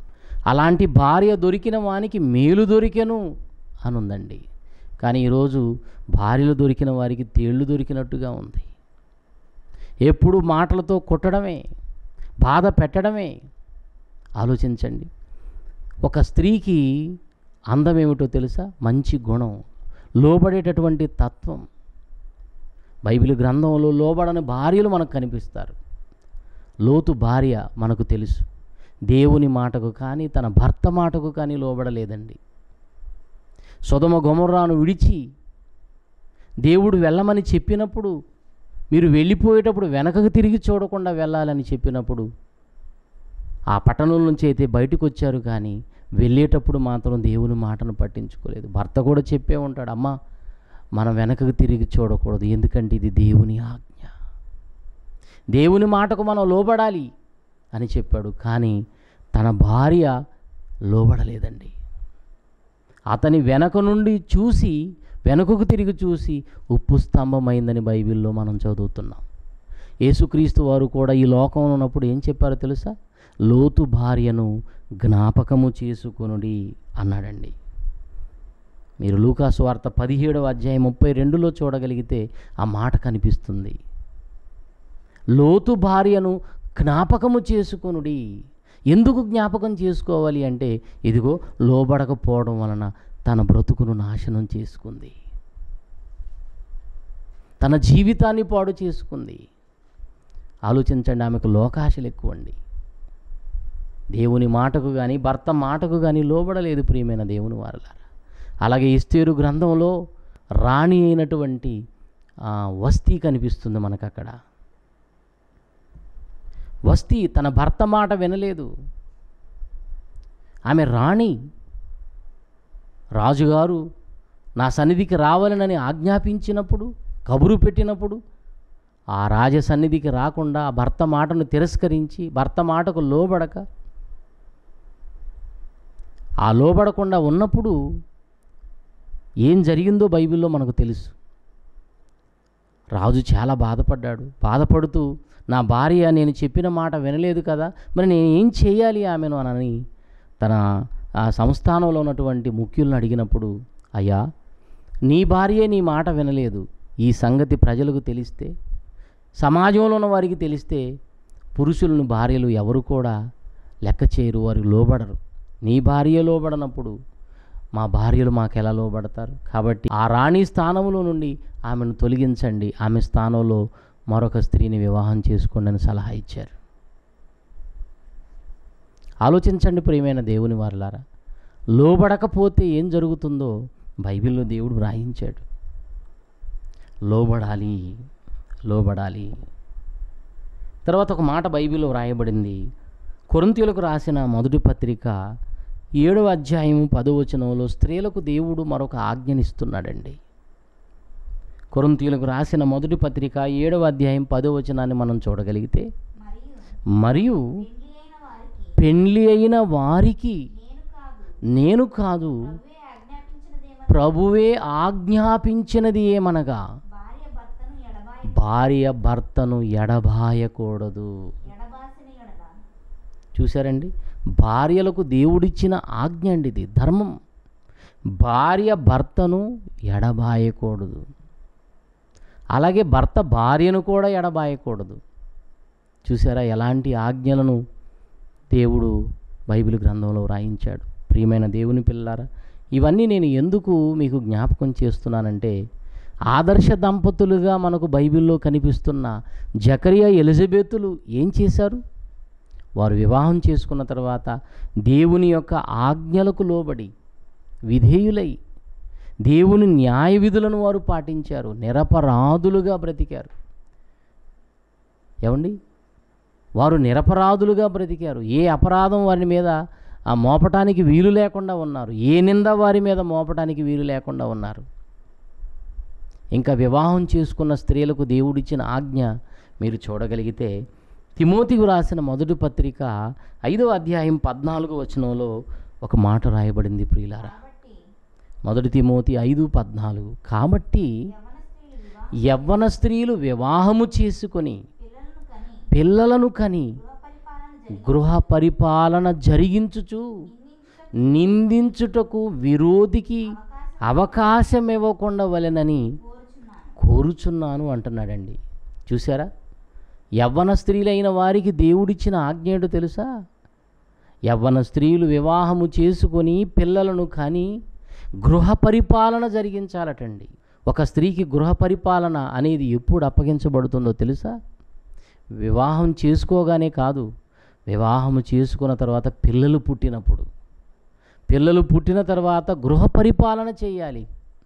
Speaker 1: అలాంటి భార్య దొరికిన వానికి మేలు దొరికెను అని ఉందండి కానీ ఈరోజు భార్యలు దొరికిన వారికి తేళ్ళు దొరికినట్టుగా ఉంది ఎప్పుడు మాటలతో కొట్టడమే బాధ పెట్టడమే ఆలోచించండి ఒక స్త్రీకి అందం ఏమిటో తెలుసా మంచి గుణం లోబడేటటువంటి తత్వం బైబిల్ గ్రంథంలో లోబడని భార్యలు మనకు కనిపిస్తారు లోతు భార్య మనకు తెలుసు దేవుని మాటకు కానీ తన భర్త మాటకు కానీ లోబడలేదండి సొదమ గొమర్రాను విడిచి దేవుడు వెళ్ళమని చెప్పినప్పుడు మీరు వెళ్ళిపోయేటప్పుడు వెనకకు తిరిగి చూడకుండా వెళ్ళాలని చెప్పినప్పుడు ఆ పట్టణం నుంచి అయితే బయటకు వచ్చారు కానీ వెళ్ళేటప్పుడు మాత్రం దేవుని మాటను పట్టించుకోలేదు భర్త కూడా చెప్పే ఉంటాడు అమ్మా మనం వెనకకు తిరిగి చూడకూడదు ఎందుకంటే ఇది దేవుని ఆజ్ఞ దేవుని మాటకు మనం లోబడాలి అని చెప్పాడు కానీ తన భార్య లోబడలేదండి అతని వెనక నుండి చూసి వెనుకకు తిరిగి చూసి ఉప్పు స్తంభమైందని బైబిల్లో మనం చదువుతున్నాం యేసుక్రీస్తు వారు కూడా ఈ లోకంలో ఉన్నప్పుడు ఏం చెప్పారో తెలుసా లోతు భార్యను జ్ఞాపకము చేసుకొనుడి అన్నాడండి మీరు లూకాసు వార్త పదిహేడవ అధ్యాయం ముప్పై రెండులో చూడగలిగితే ఆ మాట కనిపిస్తుంది లోతు భార్యను జ్ఞాపకము చేసుకొనుడి ఎందుకు జ్ఞాపకం చేసుకోవాలి అంటే ఇదిగో లోబడకపోవడం వలన తన బ్రతుకును నాశనం చేసుకుంది తన జీవితాన్ని పాడు చేసుకుంది ఆలోచించండి ఆమెకు లోకాశలు ఎక్కువండి దేవుని మాటకు కానీ భర్త మాటకు కానీ లోబడలేదు ప్రియమైన దేవుని వారలారా అలాగే ఇస్తేరు గ్రంథంలో రాణి అయినటువంటి ఆ, వస్తీ కనిపిస్తుంది మనకు అక్కడ వస్తీ తన భర్త మాట వినలేదు ఆమె రాణి రాజుగారు నా సన్నిధికి రావాలనని ఆజ్ఞాపించినప్పుడు కబురు పెట్టినప్పుడు ఆ రాజ సన్నిధికి రాకుండా ఆ భర్త మాటను తిరస్కరించి భర్త మాటకు లోబడక ఆ లోబడకుండా ఉన్నప్పుడు ఏం జరిగిందో బైబిల్లో మనకు తెలుసు రాజు చాలా బాధపడ్డాడు బాధపడుతూ నా భార్య నేను చెప్పిన మాట వినలేదు కదా మరి నేను ఏం చేయాలి ఆమెను అనని తన ఆ సంస్థానంలో ఉన్నటువంటి ముఖ్యులను అడిగినప్పుడు అయ్యా నీ భార్యే నీ మాట వినలేదు ఈ సంగతి ప్రజలకు తెలిస్తే సమాజంలో ఉన్న వారికి తెలిస్తే పురుషులను భార్యలు ఎవరు కూడా లెక్క చేయరు వారు లోబడరు నీ భార్య లోబడనప్పుడు మా భార్యలు మాకు ఎలా లోబడతారు కాబట్టి ఆ రాణి స్థానంలో నుండి ఆమెను తొలగించండి ఆమె స్థానంలో మరొక స్త్రీని వివాహం చేసుకోండి అని సలహా ఇచ్చారు ఆలోచించండి ప్రియమైన దేవుని వారలారా లోబడకపోతే ఏం జరుగుతుందో బైబిల్లో దేవుడు వ్రాయించాడు లోబడాలి లోబడాలి తర్వాత ఒక మాట బైబిల్లో వ్రాయబడింది కొరింతీయులకు రాసిన మొదటి పత్రిక ఏడవ అధ్యాయం పదవచనంలో స్త్రీలకు దేవుడు మరొక ఆజ్ఞనిస్తున్నాడండి కొరింతీయులకు రాసిన మొదటి పత్రిక ఏడవ అధ్యాయం పదవచనాన్ని మనం చూడగలిగితే
Speaker 2: మరియు
Speaker 1: మరియు
Speaker 2: పెళ్లి అయిన వారికి
Speaker 1: పెండ్లి అయిన వారికి
Speaker 2: నేను కాదు
Speaker 1: నేను కాదు
Speaker 2: ప్రభువే ఆజ్ఞాపించినదేమో
Speaker 1: ప్రభువే ఆజ్ఞాపించినది ఏమనగా
Speaker 2: భార్య భర్తను ఎడబాయి
Speaker 1: భార్య భర్తను ఎడబాయకూడదు
Speaker 2: ఎడబాసిన ఎడల
Speaker 1: చూశారండి భార్యలకు దేవుడిచ్చిన ఆజ్ఞ అండి ఇది ధర్మం భార్య భర్తను ఎడబాయకూడదు అలాగే భర్త భార్యను కూడా ఎడబాయకూడదు చూసారా ఎలాంటి ఆజ్ఞలను దేవుడు బైబిల్ గ్రంథంలో వ్రాయించాడు ప్రియమైన దేవుని పిల్లారా ఇవన్నీ నేను ఎందుకు మీకు జ్ఞాపకం చేస్తున్నానంటే ఆదర్శ దంపతులుగా మనకు బైబిల్లో కనిపిస్తున్న జకరియా ఎలిజబెతులు ఏం చేశారు వారు వివాహం చేసుకున్న తర్వాత దేవుని యొక్క ఆజ్ఞలకు లోబడి విధేయులై దేవుని న్యాయ విధులను వారు పాటించారు నిరపరాధులుగా బ్రతికారు ఏమండి వారు నిరపరాధులుగా బ్రతికారు ఏ అపరాధం వారి మీద ఆ మోపటానికి వీలు లేకుండా ఉన్నారు ఏ నింద వారి మీద మోపటానికి వీలు లేకుండా ఉన్నారు ఇంకా వివాహం చేసుకున్న స్త్రీలకు దేవుడిచ్చిన ఆజ్ఞ మీరు చూడగలిగితే తిమోతికి రాసిన మొదటి పత్రిక ఐదవ అధ్యాయం పద్నాలుగు వచనంలో ఒక మాట రాయబడింది ప్రియులారా
Speaker 2: కాబట్టి
Speaker 1: మొదటి తిమోతి ఐదు పద్నాలుగు కాబట్టి
Speaker 2: యవన స్త్రీలు వివాహ
Speaker 1: యవ్వన స్త్రీలు వివాహము చేసుకొని
Speaker 2: పిల్లలను కని
Speaker 1: పిల్లలను కని
Speaker 2: గృహ పరిపాలన జరిగి
Speaker 1: గృహ పరిపాలన జరిగించుచు
Speaker 2: నిందించుట
Speaker 1: నిందించుటకు విరోధికి
Speaker 2: అవకాశం
Speaker 1: అవకాశం ఇవ్వకుండా వలెనని
Speaker 2: కోరుచున్నాను
Speaker 1: కోరుచున్నాను అంటున్నాడండి చూసారా యవ్వన స్త్రీలైన వారికి దేవుడిచ్చిన ఆజ్ఞ ఏంటో తెలుసా యవ్వన స్త్రీలు వివాహము చేసుకొని పిల్లలను కానీ గృహ పరిపాలన జరిగించాలటండి ఒక స్త్రీకి గృహ పరిపాలన అనేది ఎప్పుడు అప్పగించబడుతుందో తెలుసా వివాహం చేసుకోగానే కాదు వివాహము చేసుకున్న తర్వాత పిల్లలు పుట్టినప్పుడు పిల్లలు పుట్టిన తర్వాత గృహ పరిపాలన చేయాలి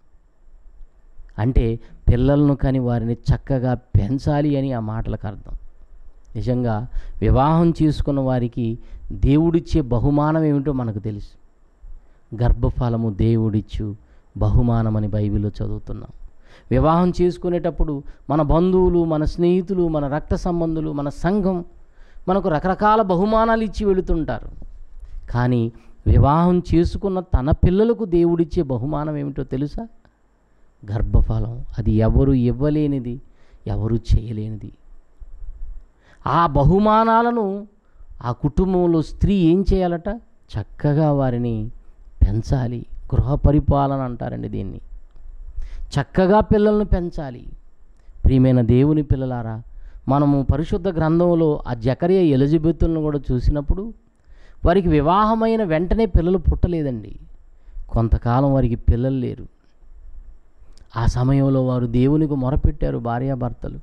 Speaker 1: అంటే పిల్లలను కని వారిని చక్కగా పెంచాలి అని ఆ మాటలకు అర్థం నిజంగా వివాహం చేసుకున్న వారికి దేవుడిచ్చే బహుమానం ఏమిటో మనకు తెలుసు గర్భఫలము దేవుడిచ్చు బహుమానమని బైబిల్లో చదువుతున్నాం వివాహం చేసుకునేటప్పుడు మన బంధువులు మన స్నేహితులు మన రక్త సంబంధులు మన సంఘం మనకు రకరకాల బహుమానాలు ఇచ్చి వెళుతుంటారు కానీ వివాహం చేసుకున్న తన పిల్లలకు దేవుడిచ్చే బహుమానం ఏమిటో తెలుసా గర్భఫలం అది ఎవరు ఇవ్వలేనిది ఎవరు చేయలేనిది ఆ బహుమానాలను ఆ కుటుంబంలో స్త్రీ ఏం చేయాలట చక్కగా వారిని పెంచాలి గృహ పరిపాలన అంటారండి దీన్ని చక్కగా పిల్లల్ని పెంచాలి ప్రియమైన దేవుని పిల్లలారా మనము పరిశుద్ధ గ్రంథంలో ఆ జకర్య ఎలిజబెత్తులను కూడా చూసినప్పుడు వారికి వివాహమైన వెంటనే పిల్లలు పుట్టలేదండి కొంతకాలం వారికి పిల్లలు లేరు ఆ సమయంలో వారు దేవునికి మొరపెట్టారు భార్యాభర్తలు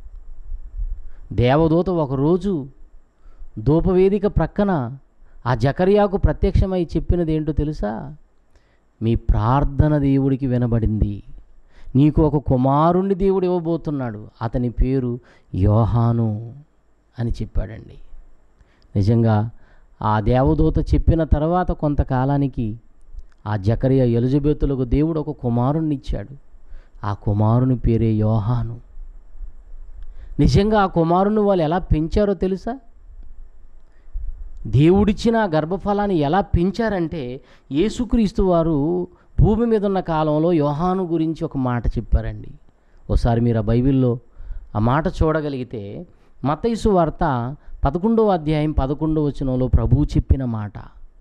Speaker 1: దేవదూత ఒకరోజు ధూపవేదిక ప్రక్కన ఆ జకర్యాకు ప్రత్యక్షమై చెప్పినది ఏంటో తెలుసా మీ ప్రార్థన దేవుడికి వినబడింది నీకు ఒక కుమారుణ్ణి దేవుడు ఇవ్వబోతున్నాడు అతని పేరు యోహాను అని చెప్పాడండి నిజంగా ఆ దేవదూత చెప్పిన తర్వాత కొంతకాలానికి ఆ జకర్య ఎలిజబెతులకు దేవుడు ఒక కుమారుణ్ణి ఇచ్చాడు ఆ కుమారుని పేరే యోహాను నిజంగా ఆ కుమారుని వాళ్ళు ఎలా పెంచారో తెలుసా దేవుడిచ్చిన ఆ గర్భఫలాన్ని ఎలా పెంచారంటే యేసుక్రీస్తు వారు భూమి మీద ఉన్న కాలంలో యోహాను గురించి ఒక మాట చెప్పారండి ఒకసారి మీరు ఆ బైబిల్లో ఆ మాట చూడగలిగితే మతైసు వార్త పదకొండవ అధ్యాయం పదకొండవ వచనంలో ప్రభువు చెప్పిన మాట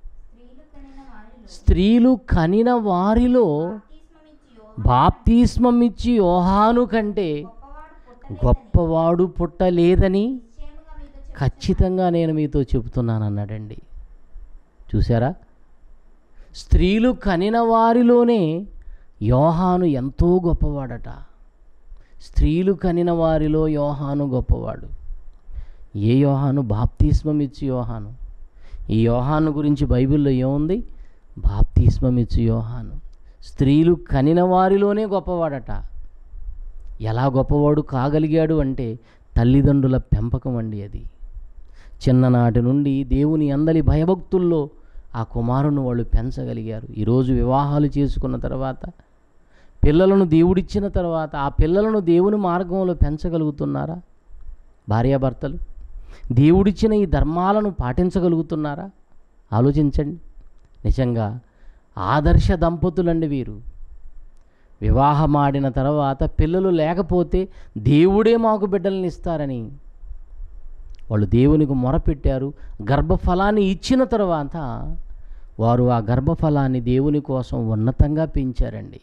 Speaker 2: స్త్రీలు కనిన వారిలో
Speaker 1: స్త్రీలు కనిన వారిలో
Speaker 2: బాప్తిస్మమిచ్చి యోహాను
Speaker 1: బాప్తిస్మం ఇచ్చి యోహాను కంటే
Speaker 2: గొప్పవాడు
Speaker 1: గొప్పవాడు
Speaker 2: పుట్టలేదని
Speaker 1: పుట్టలేదని
Speaker 2: నిశ్చయముగా మీతో చెప్పుచున్నాను.
Speaker 1: ఖచ్చితంగా నేను మీతో చెబుతున్నాను అన్నాడండి చూసారా స్త్రీలు కనిన వారిలోనే యోహాను ఎంతో గొప్పవాడట స్త్రీలు కనిన వారిలో యోహాను గొప్పవాడు ఏ యోహాను బాప్తిస్మం ఇచ్చి యోహాను ఈ యోహాను గురించి బైబిల్లో ఏముంది బాప్తిస్మం ఇచ్చి యోహాను స్త్రీలు కనిన వారిలోనే గొప్పవాడట ఎలా గొప్పవాడు కాగలిగాడు అంటే తల్లిదండ్రుల పెంపకం అండి అది చిన్ననాటి నుండి దేవుని అందలి భయభక్తుల్లో ఆ కుమారుని వాళ్ళు పెంచగలిగారు ఈరోజు వివాహాలు చేసుకున్న తర్వాత పిల్లలను దేవుడిచ్చిన తర్వాత ఆ పిల్లలను దేవుని మార్గంలో పెంచగలుగుతున్నారా భార్యాభర్తలు దేవుడిచ్చిన ఈ ధర్మాలను పాటించగలుగుతున్నారా ఆలోచించండి నిజంగా ఆదర్శ దంపతులండి వీరు వివాహమాడిన తర్వాత పిల్లలు లేకపోతే దేవుడే మాకు బిడ్డల్ని ఇస్తారని వాళ్ళు దేవునికి మొరపెట్టారు గర్భఫలాన్ని ఇచ్చిన తర్వాత వారు ఆ గర్భఫలాన్ని దేవుని కోసం ఉన్నతంగా పెంచారండి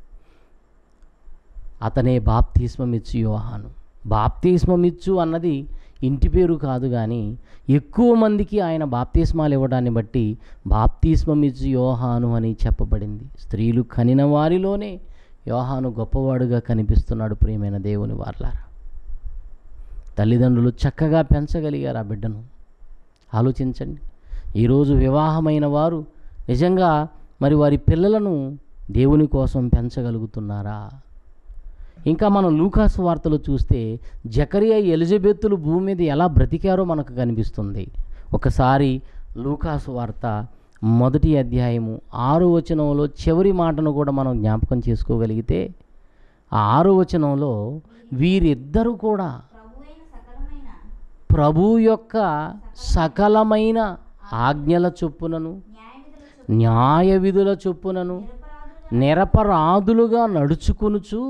Speaker 1: అతనే బాప్తిస్మమిచ్చు యోహాను బాప్తిస్మమిచ్చు అన్నది ఇంటి పేరు కాదు కానీ ఎక్కువ మందికి ఆయన బాప్తిస్మాలు ఇవ్వడాన్ని బట్టి బాప్తిస్మమిచ్చు యోహాను అని చెప్పబడింది స్త్రీలు కనిన వారిలోనే యోహాను గొప్పవాడుగా కనిపిస్తున్నాడు ప్రియమైన దేవుని వార్లారా తల్లిదండ్రులు చక్కగా పెంచగలిగారు ఆ బిడ్డను ఆలోచించండి ఈరోజు వివాహమైన వారు నిజంగా మరి వారి పిల్లలను దేవుని కోసం పెంచగలుగుతున్నారా ఇంకా మనం లూకాసు వార్తలు చూస్తే జకరియా ఎలిజబెత్తులు భూమి మీద ఎలా బ్రతికారో మనకు కనిపిస్తుంది ఒకసారి లూకాసు వార్త మొదటి అధ్యాయము ఆరో వచనంలో చివరి మాటను కూడా మనం జ్ఞాపకం చేసుకోగలిగితే ఆ ఆరో వచనంలో వీరిద్దరూ కూడా
Speaker 2: ప్రభువైన సకలమైన
Speaker 1: ప్రభు యొక్క సకలమైన ఆజ్ఞల చొప్పునను
Speaker 2: న్యాయవిధుల చొప్పున
Speaker 1: న్యాయ విధుల చొప్పునను
Speaker 2: నిరపరాధులుగా
Speaker 1: నిరపరాధులుగా నడుచుకొనుచు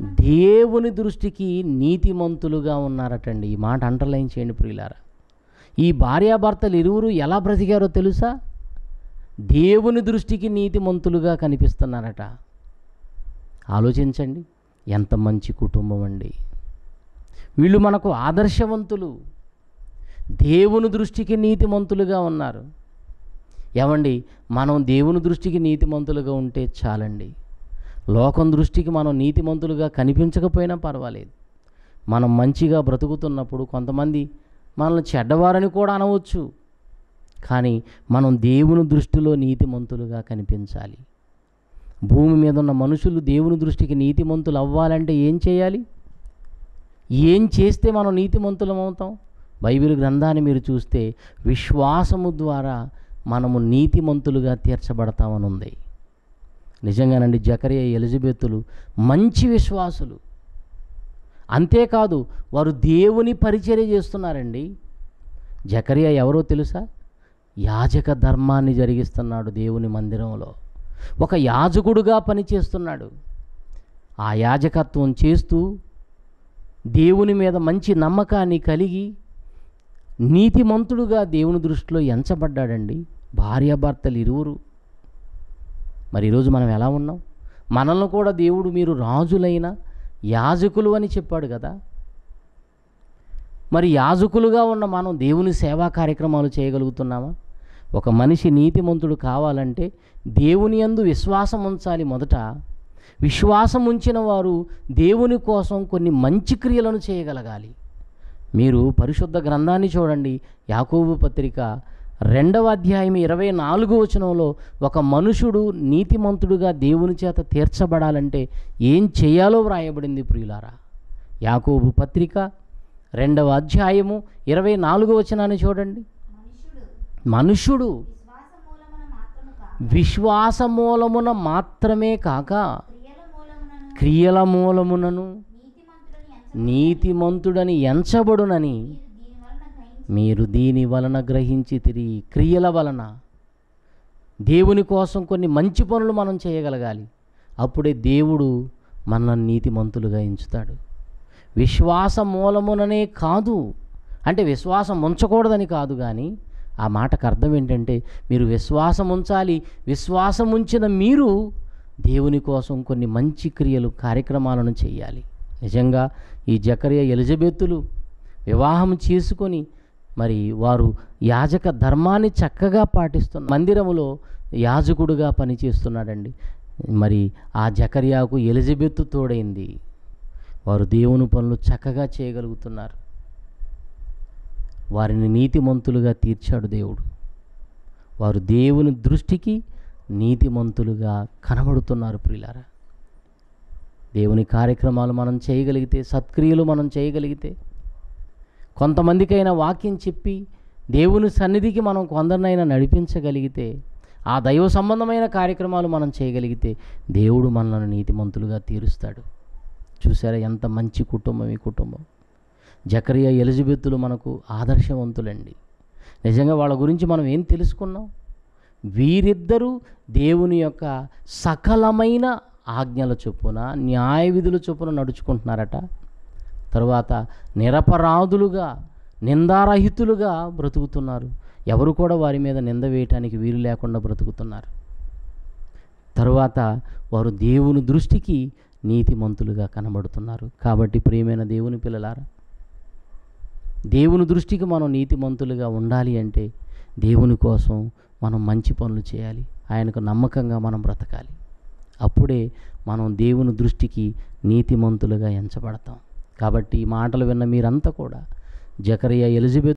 Speaker 2: దేవుని దృష్టికి నీతి
Speaker 1: దేవుని దృష్టికి నీతిమంతులుగా ఉన్నారటండి ఈ మాట అండర్లైన్ చేయండి ప్రియులారా ఈ భార్యాభర్తలు ఇరువురు ఎలా బ్రతికారో తెలుసా దేవుని దృష్టికి నీతిమంతులుగా కనిపిస్తున్నారట ఆలోచించండి ఎంత మంచి కుటుంబం అండి వీళ్ళు మనకు ఆదర్శవంతులు దేవుని దృష్టికి నీతిమంతులుగా ఉన్నారు ఏమండి మనం దేవుని దృష్టికి నీతిమంతులుగా ఉంటే చాలండి లోకం దృష్టికి మనం నీతిమంతులుగా కనిపించకపోయినా పర్వాలేదు మనం మంచిగా బ్రతుకుతున్నప్పుడు కొంతమంది మనల్ని చెడ్డవారని కూడా అనవచ్చు కానీ మనం దేవుని దృష్టిలో నీతిమంతులుగా కనిపించాలి భూమి మీద ఉన్న మనుషులు దేవుని దృష్టికి నీతిమంతులు అవ్వాలంటే ఏం చేయాలి ఏం చేస్తే మనం నీతిమంతులం అవుతాం బైబిల్ గ్రంథాన్ని మీరు చూస్తే విశ్వాసము ద్వారా మనము నీతిమంతులుగా తీర్చబడతామని ఉంది నిజంగానండి జకరియా ఎలిజబెత్తులు మంచి విశ్వాసులు అంతేకాదు వారు దేవుని పరిచర్య చేస్తున్నారండి జకరియా ఎవరో తెలుసా యాజక ధర్మాన్ని జరిగిస్తున్నాడు దేవుని మందిరంలో ఒక యాజకుడుగా పనిచేస్తున్నాడు ఆ యాజకత్వం చేస్తూ దేవుని మీద మంచి నమ్మకాన్ని కలిగి నీతిమంతుడుగా దేవుని దృష్టిలో ఎంచబడ్డాడండి భార్యాభర్తలు ఇరువురు మరి ఈరోజు మనం ఎలా ఉన్నాం మనల్ని కూడా దేవుడు మీరు రాజులైన యాజకులు అని చెప్పాడు కదా మరి యాజకులుగా ఉన్న మనం దేవుని సేవా కార్యక్రమాలు చేయగలుగుతున్నామా ఒక మనిషి నీతిమంతుడు కావాలంటే దేవుని యందు విశ్వాసం ఉంచాలి మొదట విశ్వాసం ఉంచిన వారు దేవుని కోసం కొన్ని మంచి క్రియలను చేయగలగాలి మీరు పరిశుద్ధ గ్రంథాన్ని చూడండి యాకోబు పత్రిక రెండవ అధ్యాయం ఇరవై నాలుగు వచనంలో ఒక మనుషుడు నీతిమంతుడుగా దేవుని చేత తీర్చబడాలంటే ఏం చేయాలో వ్రాయబడింది ప్రియులారా యాకోబు పత్రిక రెండవ అధ్యాయము ఇరవై నాలుగో వచనాన్ని చూడండి
Speaker 2: మనుషుడు
Speaker 1: మనుషుడు
Speaker 2: విశ్వాస మూలమున మాత్రము కాక
Speaker 1: విశ్వాస మూలమున మాత్రమే కాక
Speaker 2: క్రియల మూలమునను
Speaker 1: క్రియల మూలమునను
Speaker 2: నీతిమంతుడని ఎంచ
Speaker 1: నీతిమంతుడని ఎంచబడునని
Speaker 2: మీరు దీని వలన గ్రహించి
Speaker 1: మీరు దీని వలన గ్రహించి తిరిగి క్రియల వలన దేవుని కోసం కొన్ని మంచి పనులు మనం చేయగలగాలి అప్పుడే దేవుడు మనల్ని నీతిమంతులుగా ఎంచుతాడు విశ్వాస మూలముననే కాదు అంటే విశ్వాసం ఉంచకూడదని కాదు కానీ ఆ మాటకు అర్థం ఏంటంటే మీరు విశ్వాసం ఉంచాలి విశ్వాసం ఉంచిన మీరు దేవుని కోసం కొన్ని మంచి క్రియలు కార్యక్రమాలను చేయాలి నిజంగా ఈ జకర్య ఎలిజబెత్తులు వివాహం చేసుకొని మరి వారు యాజక ధర్మాన్ని చక్కగా పాటిస్తున్న మందిరములో యాజకుడుగా పనిచేస్తున్నాడండి మరి ఆ జకర్యాకు ఎలిజబెత్తు తోడైంది వారు దేవుని పనులు చక్కగా చేయగలుగుతున్నారు వారిని నీతిమంతులుగా తీర్చాడు దేవుడు వారు దేవుని దృష్టికి నీతిమంతులుగా కనబడుతున్నారు ప్రియులారా దేవుని కార్యక్రమాలు మనం చేయగలిగితే సత్క్రియలు మనం చేయగలిగితే కొంతమందికైనా వాక్యం చెప్పి దేవుని సన్నిధికి మనం కొందరినైనా నడిపించగలిగితే ఆ దైవ సంబంధమైన కార్యక్రమాలు మనం చేయగలిగితే దేవుడు మనల్ని నీతిమంతులుగా తీరుస్తాడు చూసారా ఎంత మంచి కుటుంబం ఈ కుటుంబం జకరియా ఎలిజబెత్తులు మనకు ఆదర్శవంతులండి నిజంగా వాళ్ళ గురించి మనం ఏం తెలుసుకున్నాం వీరిద్దరూ దేవుని యొక్క సకలమైన ఆజ్ఞల చొప్పున న్యాయ విధుల చొప్పున నడుచుకుంటున్నారట తరువాత నిరపరాధులుగా నిందారహితులుగా బ్రతుకుతున్నారు ఎవరు కూడా వారి మీద నింద వేయటానికి వీలు లేకుండా బ్రతుకుతున్నారు తరువాత వారు దేవుని దృష్టికి నీతిమంతులుగా కనబడుతున్నారు కాబట్టి ప్రియమైన దేవుని పిల్లలారా దేవుని దృష్టికి మనం నీతిమంతులుగా ఉండాలి అంటే దేవుని కోసం మనం మంచి పనులు చేయాలి ఆయనకు నమ్మకంగా మనం బ్రతకాలి అప్పుడే మనం దేవుని దృష్టికి నీతిమంతులుగా ఎంచబడతాం కాబట్టి ఈ మాటలు విన్న మీరంతా కూడా జకరియా ఎలిజబెత్